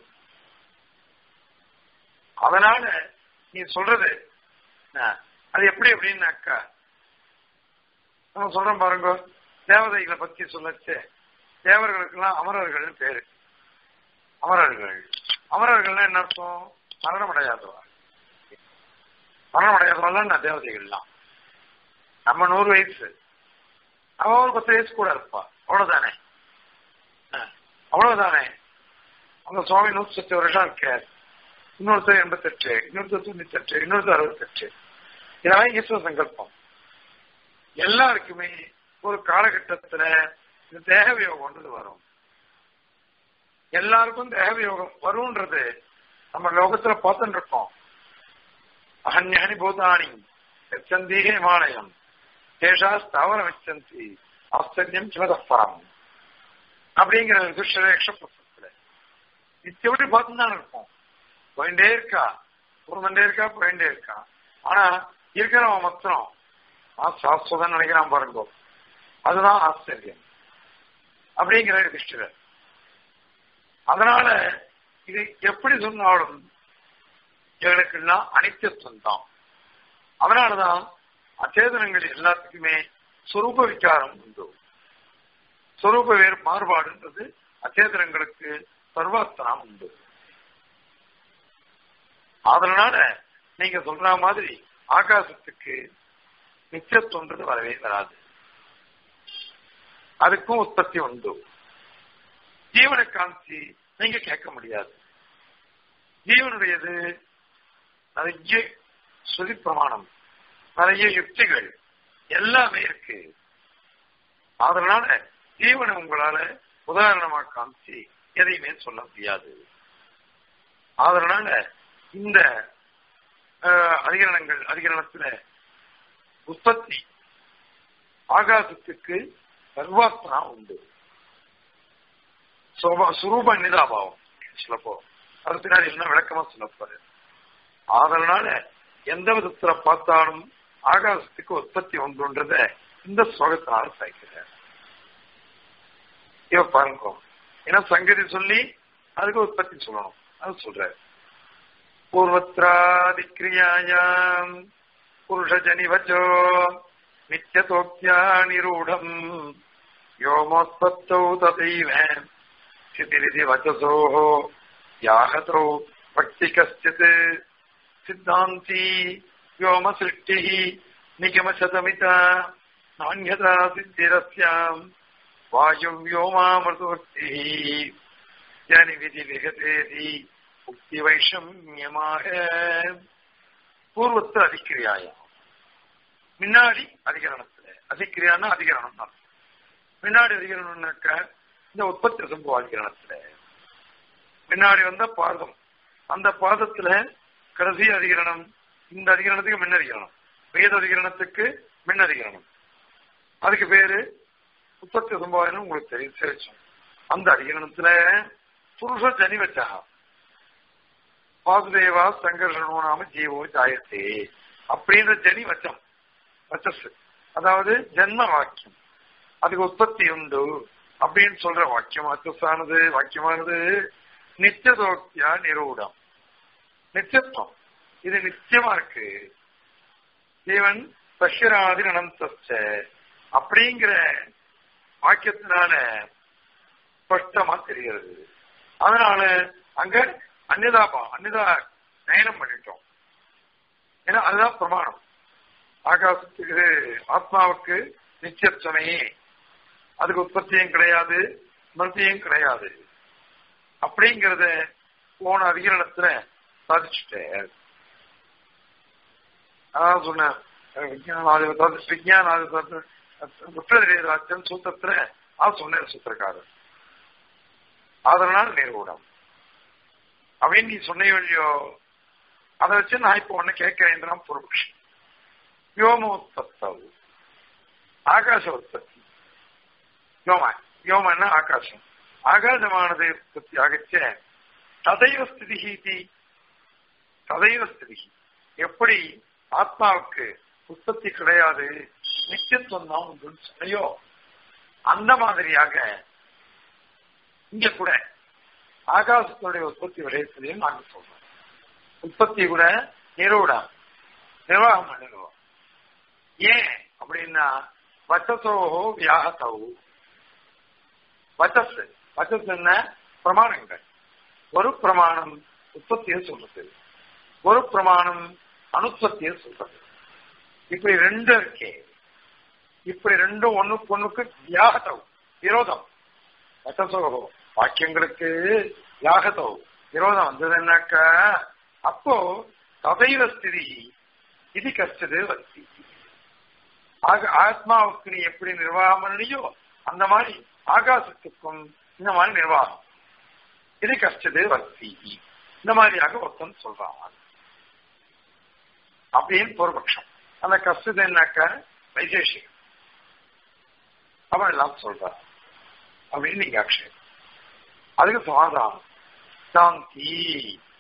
அதனால நீ சொல்றது அது எப்படி அப்படின்னாக்கா நம்ம சொல்றோம் பாருங்க தேவதைகளை பத்தி சொல்லச்சு தேவர்களுக்கெல்லாம் அமரர்கள் பேரு அமரர்கள் அமரர்கள்னா என்ன அர்த்தம் மரணம் அடையாதவா மரணம் அடையாதவெல்லாம் நான் தேவதைகள்லாம் நம்ம நூறு வயசு அவன் ஒரு பத்து வயசு கூட இருப்பா அவ்வளவுதானே அவ்வளவுதானே அந்த சுவாமி நூத்தி சத்து வருஷம் இருக்கார் இன்னொருத்தர் எண்பத்தெட்டு இன்னொருத்தர் தொண்ணூத்தெட்டு இன்னொருத்தர் அறுபத்தெட்டு இதெல்லாம் ஈஸ்வர சங்கல்பம் எல்லாருக்குமே ஒரு காலகட்டத்துல இந்த தேக வியோகம்ன்றது வரும் எல்லாருக்கும் தேக வியோகம் வரும்ன்றது நம்ம லோகத்துல பார்த்துட்டு இருக்கோம் அகன்யானி பூதானி எச்சந்தி ஹிமாலயம் தேஷா ஸ்தாவரம் எச்சந்தி ஆச்சரியம் சிவதப்பரம் அப்படிங்கிற துஷ்டரேஷ புத்தகத்துல நித்தியபடி பார்த்து தான் இருக்கும் போயிட்டே இருக்கா பூர்ணண்டே இருக்கா போயிட்டே இருக்கா ஆனா இருக்கிறவன் மொத்தம் நான் சாஸ்வதம் நினைக்கிறான் பாருங்க அதுதான் ஆச்சரியம் அப்படிங்கிற யுதிஷ்டிரர் அதனால இது எப்படி சொன்னாலும் இவர்களுக்கெல்லாம் அனித்தியத்துவம் தான் அதனாலதான் அச்சேதனங்கள் எல்லாத்துக்குமே சொரூப விகாரம் உண்டு சொரூப வேறு மாறுபாடுன்றது அச்சேதனங்களுக்கு சர்வாஸ்தனம் உண்டு அதனால நீங்க சொல்ற மாதிரி ஆகாசத்துக்கு நிச்சயத்தொன்றது வரவே வராது அதுக்கும் உற்பத்தி உண்டு ஜீவன காந்தி நீங்க கேட்க முடியாது ஜீவனுடையது நிறைய ஸ்ருதி பிரமாணம் நிறைய யுக்திகள் எல்லாமே இருக்கு அதனால ஜீவனை உங்களால உதாரணமா காமிச்சு எதையுமே சொல்ல முடியாது அதனால இந்த அதிகரணங்கள் அதிகரணத்துல உற்பத்தி ஆகாசத்துக்கு சர்வாத்மனா உண்டு சுரூப நிதாபாவம் சொல்லப்போ அது பின்னாடி என்ன விளக்கமா சொல்லப்போது அதனால எந்த விதத்துல பார்த்தாலும் ஆகாசத்துக்கு உற்பத்தி ஒன்றுன்றத இந்த ஸ்லோகத்தினால சாய்க்கிறார் இவ பாருங்க ஏன்னா சங்கதி சொல்லி அதுக்கு உற்பத்தி சொல்லணும் அது சொல்ற பூர்வத்ராதிக்ரியாயாம் புருஷஜனிவச்சோ நித்தியதோக்கியா நிரூடம் व्योमोत्पत्तौ तथैव स्थितिरिति वचसोः याहतौ भक्ति कश्चित् सिद्धान्ती व्योमसृष्टिः निगमशतमिता नान्यथा सिद्धिरस्याम् वायुव्योमामृतवृत्तिः यानि विधिविगतेति உக்திவைஷமியமாக பூர்வத்து அதிக்கிரியாயா முன்னாடி அதிகரணத்துல அதிக்கிரியான்னா அதிகரணம் தான் முன்னாடி அதிகரணம்னாக்க இந்த உற்பத்தி சம்பவ அதிகரணத்துல முன்னாடி வந்த பாதம் அந்த பாதத்துல கடைசி அதிகரணம் இந்த அதிகரணத்துக்கு முன்னதிகரணம் வேத அதிகரணத்துக்கு முன்னதிகரணம் அதுக்கு பேரு உற்பத்தி சம்பவம் உங்களுக்கு தெரியும் தெரிச்சோம் அந்த அதிகரணத்துல புருஷ ஜனி வச்சா வாசுதேவா சங்கர்ஷனோ நாம ஜீவோ ஜாயத்தே அப்படின்ற ஜனி வச்சம் வச்சஸ் அதாவது ஜென்ம வாக்கியம் அதுக்கு உற்பத்தி உண்டு அப்படின்னு சொல்ற வாக்கியம் அச்சஸானது வாக்கியமானது நித்தியதோக்கியா நிரூடம் நித்தியத்துவம் இது நிச்சயமா இருக்கு ஜீவன் பஷ்யராதி அனந்தஸ்ட அப்படிங்கிற வாக்கியத்தினால ஸ்பஷ்டமா தெரிகிறது அதனால அங்க அந்நிதாபா அந்நிதா நயனம் பண்ணிட்டோம் ஏன்னா அதுதான் பிரமாணம் ஆகாசத்துக்கு ஆத்மாவுக்கு நிச்சயத்துவமே அதுக்கு உற்பத்தியும் கிடையாது மருத்தியும் கிடையாது அப்படிங்கறத போன அதிகரணத்துல சாதிச்சுட்டேன் அதான் சொன்னேன் விஜயானாதி விஜயானாதி உத்தரராஜன் சூத்திரத்துல அது சொன்ன சூத்திரக்காரர் அதனால் நிறுவனம் அப்படின்னு நீ சொன்னையோ இல்லையோ அதை வச்சு நான் இப்போ ஒண்ணு கேட்கிறேன் பூர்வபக்ஷம் வியோமோத்பத்தவு ஆகாச உற்பத்தி வியோமா வியோமன்னா ஆகாசம் ஆகாசமானது உற்பத்தி ஆகச்ச ததைவ ஸ்திதி ததைவ ஸ்திதி எப்படி ஆத்மாவுக்கு உற்பத்தி கிடையாது நிச்சயத்துவம் தான் உண்டு சொன்னையோ அந்த மாதிரியாக இங்க கூட ஆகாசத்தினுடைய உற்பத்தி விடயத்திலையும் நாங்க சொல்றோம் உற்பத்தி கூட நிறுவடா நிர்வாகம் பண்ணிடுவோம் ஏன் அப்படின்னா வச்சசோஹோ வியாகத்தவு வச்சஸ் வச்சஸ் என்ன பிரமாணங்கள் ஒரு பிரமாணம் உற்பத்தியை சொல்றது ஒரு பிரமாணம் அனுற்பத்தியை சொல்றது இப்படி ரெண்டு இருக்கே இப்படி ரெண்டும் ஒண்ணுக்கு ஒண்ணுக்கு வியாகத்தவு விரோதம் வச்சசோஹோ வாக்கியங்களுக்கு யாகத்தோ விரோதம் வந்ததுன்னாக்கா அப்போ ததைவ ஸ்திதி இது கஷ்டது வஸ்தி ஆக ஆத்மாவுக்கு நீ எப்படி நிர்வாகம் பண்ணலையோ அந்த மாதிரி ஆகாசத்துக்கும் இந்த மாதிரி நிர்வாகம் இது கஷ்டது வஸ்தி இந்த மாதிரியாக ஒருத்தன் சொல்றான் அப்படின்னு பூர்வபக்ஷம் அந்த கஷ்டது என்னாக்க வைசேஷிகம் அவன் எல்லாம் சொல்றான் அப்படின்னு நீங்க அக்ஷயம் அதுக்கு சமாதானம் சாந்தி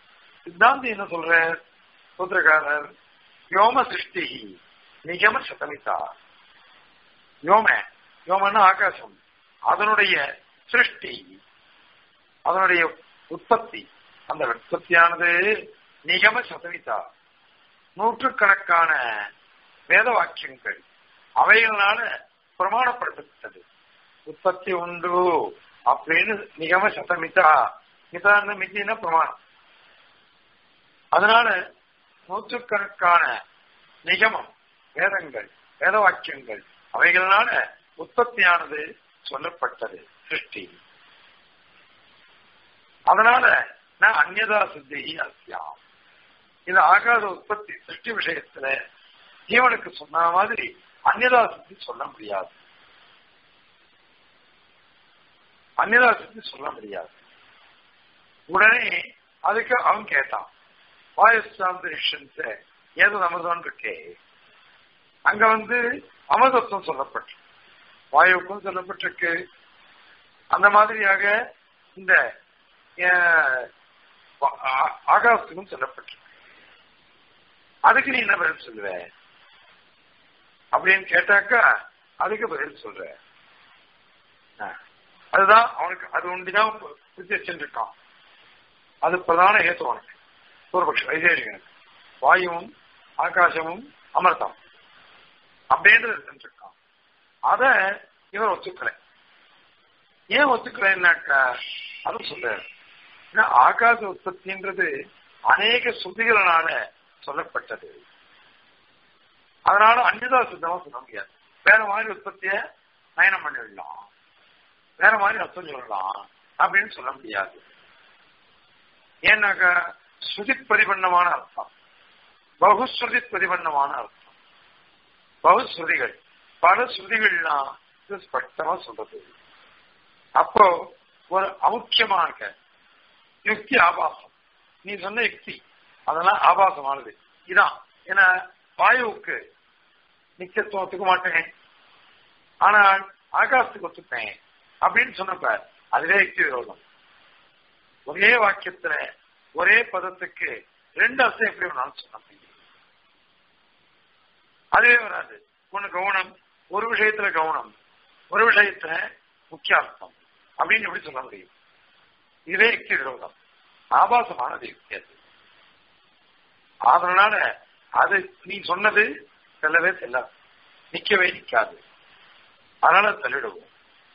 சித்தாந்தி என்ன சொல்ற சூத்திரக்காரர் யோம சிருஷ்டி நிகம சதமிதா யோம யோமன்னா ஆகாசம் அதனுடைய சிருஷ்டி அதனுடைய உற்பத்தி அந்த உற்பத்தியானது நிகம சதமிதா நூற்றுக்கணக்கான வேத வாக்கியங்கள் அவைகளால பிரமாணப்படுத்தப்பட்டது உற்பத்தி உண்டு அப்படின்னு நிகம சதமிதா மிதான மிதின பிரமாணம் அதனால நூற்றுக்கணக்கான நிகமம் வேதங்கள் வேத வாக்கியங்கள் அவைகளால உற்பத்தியானது சொல்லப்பட்டது சிருஷ்டி அதனால நான் அந்நதா சித்தி அசியாம் இது ஆகாத உற்பத்தி சிருஷ்டி விஷயத்துல ஜீவனுக்கு சொன்ன மாதிரி அந்நதா சித்தி சொல்ல முடியாது அந்நதா சித்தி சொல்ல முடியாது உடனே அதுக்கு அவன் கேட்டான் வாயுஸ்தாந்தரிஷன்ஸ் ஏதோ அமிர்தம் இருக்கே அங்க வந்து அமிர்தத்துவம் சொல்லப்பட்டு வாயுவுக்கும் சொல்லப்பட்டிருக்கு அந்த மாதிரியாக இந்த ஆகாசத்துக்கும் சொல்லப்பட்டிருக்கு அதுக்கு நீ என்ன பதில் சொல்லுவ அப்படின்னு கேட்டாக்கா அதுக்கு பதில் சொல்ற அதுதான் அவனுக்கு அது ஒன்றுதான் இருக்கான் அது பிரதான ஏத்து அவனுக்கு பூர்வபக்ஷ வைசேஷிகனுக்கு வாயுவும் ஆகாசமும் அமிர்தம் அப்படின்றது செஞ்சிருக்கான் அத இவன் ஒத்துக்கல ஏன் ஒத்துக்கலைன்னாக்கா அது சொல்ற ஆகாச உற்பத்தின்றது அநேக சுத்திகளால சொல்லப்பட்டது அதனால அன்னிதா சுத்தமா சொல்ல முடியாது வேற மாதிரி உற்பத்திய நயனம் பண்ணிடலாம் வேற மாதிரி அர்த்தம் சொல்லலாம் அப்படின்னு சொல்ல முடியாது ஏன்னாக்கா ஸ்ருதி பிரதிபன்னமான அர்த்தம் பகுஸ்ருதி பிரதிபன்னமான அர்த்தம் பகுஸ்ருதிகள் பல ஸ்ருதிகள்லாம் இது ஸ்பஷ்டமா சொல்றது அப்போ ஒரு அமுக்கியமாக யுக்தி ஆபாசம் நீ சொன்ன யுக்தி அதெல்லாம் ஆபாசமானது இதான் ஏன்னா வாயுவுக்கு நிச்சயத்துவம் ஒத்துக்க மாட்டேன் ஆனால் ஆகாசத்துக்கு ஒத்துப்பேன் அப்படின்னு சொன்னப்ப அதுவே யுக்தி விரோதம் ஒரே வாக்கியத்துல ஒரே பதத்துக்கு ரெண்டு அர்த்தம் எப்படி வேணாலும் சொல்ல முடியும் அதுவே வராது ஒண்ணு கவனம் ஒரு விஷயத்துல கவனம் ஒரு விஷயத்துல முக்கிய அர்த்தம் அப்படின்னு எப்படி சொல்ல முடியும் இதுவே யுக்தி விரோதம் ஆபாசமானது யுக்தி அது அதனால அது நீ சொன்னது செல்லவே செல்லாது நிக்கவே நிக்காது அதனால தள்ளிடுவோம்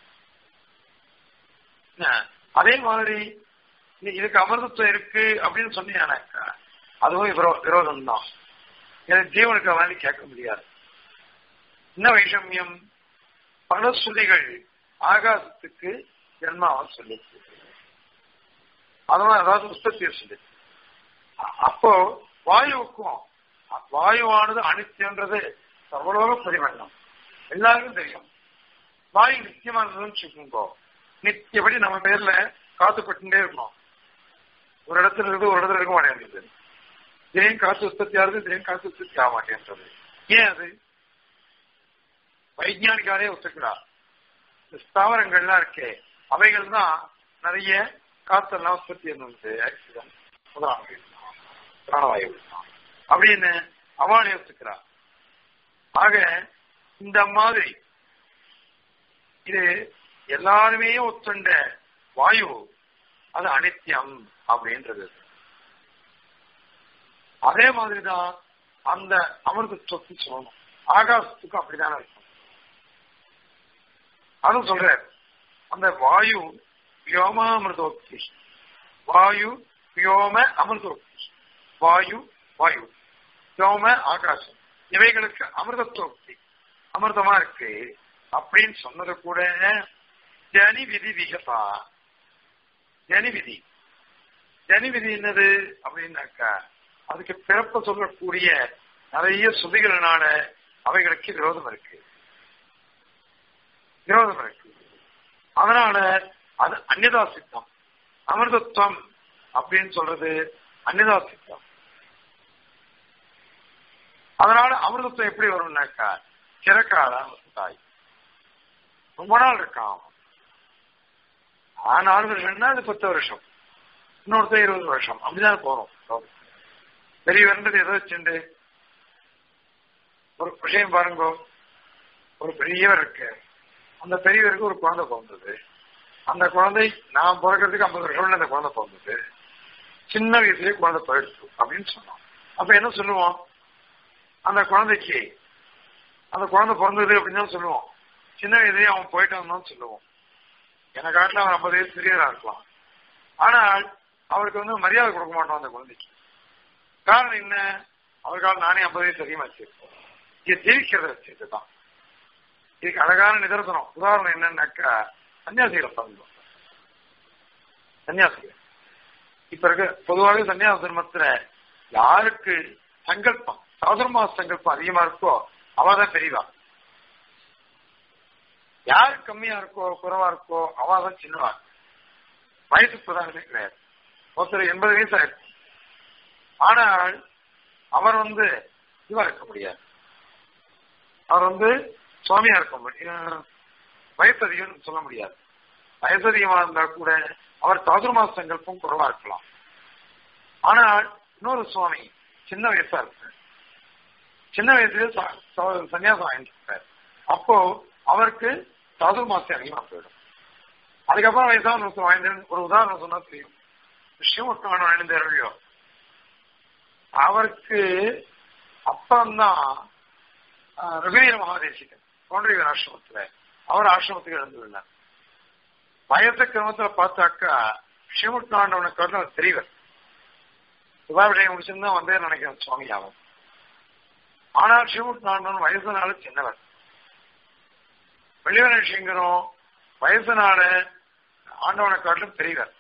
அதே மாதிரி இதுக்கு அமிர்தத்துவம் இருக்கு அப்படின்னு சொன்னீங்கன்னாக்கா அதுவும் விரோதம் தான் எனக்கு ஜீவனுக்கு மாதிரி கேட்க முடியாது என்ன வைஷமியம் பல ஸ்ருதிகள் ஆகாசத்துக்கு ஜென்மாவை சொல்லிச்சு அதனால அதாவது உற்பத்தியை சொல்லிச்சு அப்போ வாயுவுக்கும் வாயுவானது அனித்தியன்றது சர்வலோக பரிவண்ணம் எல்லாருக்கும் தெரியும் வாயு நித்தியமானதுன்னு வச்சுக்கோங்க நித்தியபடி நம்ம பேர்ல காத்துப்பட்டுட்டே இருக்கணும் ஒரு இடத்துல இருந்து ஒரு இடத்துல இருக்க மாட்டேங்குது திடீர்னு காத்து உற்பத்தி ஆகுது திடீர்னு காத்து உற்பத்தி ஆக மாட்டேன்றது ஏன் அது வைஜானிக்காரே ஒத்துக்கிறார் இந்த ஸ்தாவரங்கள்லாம் இருக்கே அவைகள் தான் நிறைய காத்தெல்லாம் உற்பத்தி இருந்தது ஆக்சிடென்ட் முதலாக பிராணவாயு அப்படின்னு அவனே ஒத்துக்கிறார் ஆக இந்த மாதிரி இது எல்லாருமே ஒத்துண்ட வாயு அது அனித்தியம் அப்படின்றது அதே மாதிரிதான் அந்த அமிர்தத்துவத்தை சொல்லணும் ஆகாசத்துக்கும் அப்படிதானே இருக்கும் அதுவும் சொல்ற அந்த வாயு வியோமாமிருதோக்தி வாயு வியோம அமிர்தோக்தி வாயு வாயு வியோம ஆகாசம் இவைகளுக்கு அமிர்தத்தோக்தி அமிர்தமா இருக்கு அப்படின்னு சொன்னது கூட ஜனி விதி விகதா ஜனி விதி ஜனி விதி என்னது அப்படின்னாக்கா அதுக்கு பிறப்ப சொல்லக்கூடிய நிறைய சுதிகளினால அவைகளுக்கு விரோதம் இருக்கு விரோதம் இருக்கு அதனால அது அந்நிதா சித்தம் அமிர்தத்துவம் அப்படின்னு சொல்றது அந்நிதா சித்தம் அதனால அமிர்தத்துவம் எப்படி வரும்னாக்கா சிறக்காதான் தாய் ரொம்ப நாள் இருக்கான் நாலு வருஷம்னா அது பத்து வருஷம் இன்னொருத்தர் இருபது வருஷம் அப்படிதான் போறோம் பெரியவர்ன்றது எதை வச்சுண்டு ஒரு விஷயம் பாருங்க ஒரு பெரியவர் இருக்கு அந்த பெரியவருக்கு ஒரு குழந்தை பிறந்தது அந்த குழந்தை நான் பிறக்கிறதுக்கு ஐம்பது வருஷம் அந்த குழந்தை பிறந்தது சின்ன வயசுலயே குழந்தை போயிடுச்சு அப்படின்னு சொன்னோம் அப்ப என்ன சொல்லுவோம் அந்த குழந்தைக்கு அந்த குழந்தை பிறந்தது அப்படின்னு தான் சொல்லுவோம் சின்ன வயசுலயே அவன் போயிட்டான்னு தான் சொல்லுவோம் எனக்கு காட்டில் அவன் ஐம்பது வயசு பெரியவரா இருக்கலாம் ஆனால் அவருக்கு வந்து மரியாதை கொடுக்க மாட்டோம் அந்த குழந்தைக்கு காரணம் என்ன அவருக்கால நானே ஐம்பது வயசு அதிகமா வச்சிருக்கோம் இது ஜெயிக்கிறத வச்சதுதான் இதுக்கு அழகான நிதர்சனம் உதாரணம் என்னன்னாக்கா சன்னியாசிகளை பாருங்க சன்னியாசிகள் இப்ப இருக்க பொதுவாக சன்னியாச தர்மத்துல யாருக்கு சங்கல்பம் சாதுர்மாச சங்கல்பம் அதிகமா இருக்கோ அவதான் பெரியவா யாரு கம்மியா இருக்கோ குறைவா இருக்கோ அவாதான் சின்னவா வயசு பிரதானமே கிடையாது ஒருத்தர் எண்பது வயசு ஆயிருக்கு ஆனால் அவர் வந்து இதுவா இருக்க முடியாது அவர் வந்து சுவாமியா இருக்க முடியும் வயசு அதிகம் சொல்ல முடியாது வயசு அதிகமா இருந்தா கூட அவர் சாதுர்மாச சங்கல்பம் குறைவா இருக்கலாம் ஆனால் இன்னொரு சுவாமி சின்ன வயசா இருக்கு சின்ன வயசுல சன்னியாசம் வாங்கிட்டு அப்போ அவருக்கு சாதுர்மாசம் அதிகமா போயிடும் அதுக்கப்புறம் வயசான ஒருத்தர் வாய்ந்த ஒரு உதாரணம் சொன்னா தெரியும் விஷயம் வாய்ந்தாரோ அவருக்கு அப்புறம்தான் ரகுவீர மகாதேசிகன் கவுண்டரிவர் ஆசிரமத்துல அவர் ஆசிரமத்துக்கு எழுந்துள்ளார் வயசு கிரமத்துல பார்த்தாக்கா ஸ்ரீமுட்டாண்டவனை அவர் தெரியவர் சுபாபிஷேகம் முடிச்சிருந்தா வந்தே நினைக்கிறேன் சுவாமி அவன் ஆனால் ஸ்ரீமுட்டாண்டவன் வயசுனால சின்னவர் வெளிவரசிங்கரும் வயசுனால ஆண்டவனை காட்டிலும் பெரியவர்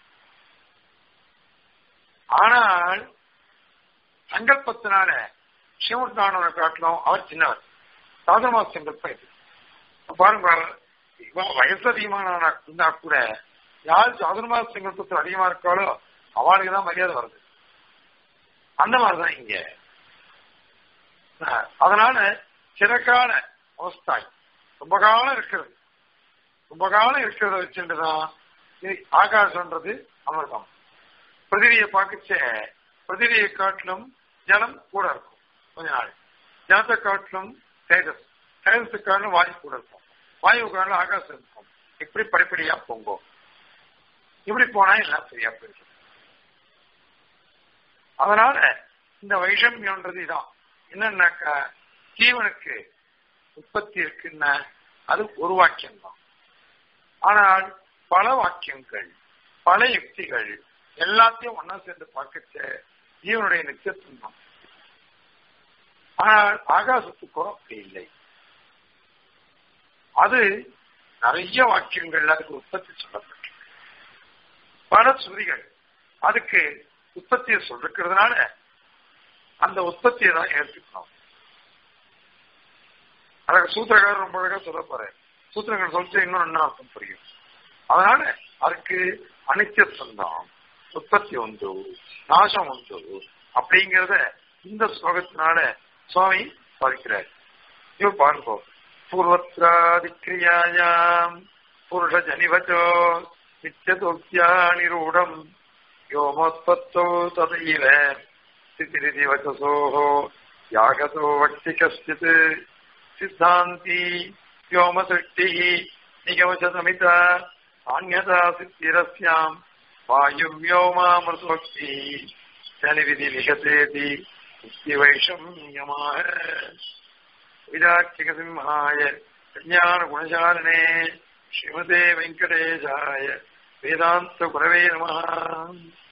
ஆனால் சங்கல்பத்தினால சிவமுட்டானவனை காட்டிலும் அவர் சின்னவர் சாதனமா சங்கல்பம் இது பாருங்க வயசு அதிகமான இருந்தா கூட யார் சாதனமா சங்கல்பத்தில் அதிகமா இருக்காளோ அவளுக்கு தான் மரியாதை வருது அந்த மாதிரிதான் இங்க அதனால சிறக்கால அவஸ்தாய் ரொம்ப காலம் இருக்கிறது ரொம்ப காலம் இருக்கிறத வச்சுட்டுதான் ஆகாசம்ன்றது அமிர்தம் பிரதிவியை பார்க்கச்ச பிரதிவியை காட்டிலும் ஜலம் கூட இருக்கும் கொஞ்ச நாள் ஜலத்தை காட்டிலும் தேஜஸ் தேஜஸு காட்டிலும் வாயு கூட இருக்கும் வாயு காட்டிலும் ஆகாசம் இருக்கும் இப்படி படிப்படியா போங்கோ இப்படி போனா எல்லாம் சரியா போயிடும் அதனால இந்த வைஷமியம்ன்றது இதான் என்னன்னாக்கா ஜீவனுக்கு உற்பத்தி இருக்குன்னா அது ஒரு வாக்கியம் தான் ஆனால் பல வாக்கியங்கள் பல யுக்திகள் எல்லாத்தையும் ஒன்னா சேர்ந்து பார்க்க ஜீவனுடைய நிச்சயத்துவம் தான் ஆனால் ஆகாசத்துக்கோ அப்படி இல்லை அது நிறைய வாக்கியங்கள் அதுக்கு உற்பத்தி சொல்லப்பட்டு பல சுருதிகள் அதுக்கு உற்பத்தியை சொல்லிருக்கிறதுனால அந்த உற்பத்தியை தான் ஏற்றுக்கணும் அதுக்கு சூத்திரக்காரர் ரொம்ப அழகா சொல்ல போறேன் சூத்திரங்கள் சொல்லிட்டு இன்னும் என்ன அர்த்தம் புரியும் அதனால அதுக்கு அனித்தியத்துவம் தான் உற்பத்தி உண்டு நாசம் உண்டு அப்படிங்கிறத இந்த ஸ்லோகத்தினால சுவாமி சாதிக்கிறார் இவ பாருங்கோ பூர்வத்ராதிக்கிரியாயாம் புருஷ ஜனிவச்சோ நித்தியதோக்தியா நிரூடம் யோமோத்பத்தோ ததையில ஸ்திதிரிதி வச்சசோஹோ யாகதோ வக்தி கஷ்டித் சித்தாந்தி व्योम सृष्टि निगमशतमित अन्यथा सिद्धिरस्याम् वायुव्योमामृतोक्ति शनिविधि लिखतेति मुक्तिवैषम्यमाह विराक्षिकसिंहाय ज्ञानगुणशालिने श्रीमते वेङ्कटेशाय वेदान्तगुरवे नमः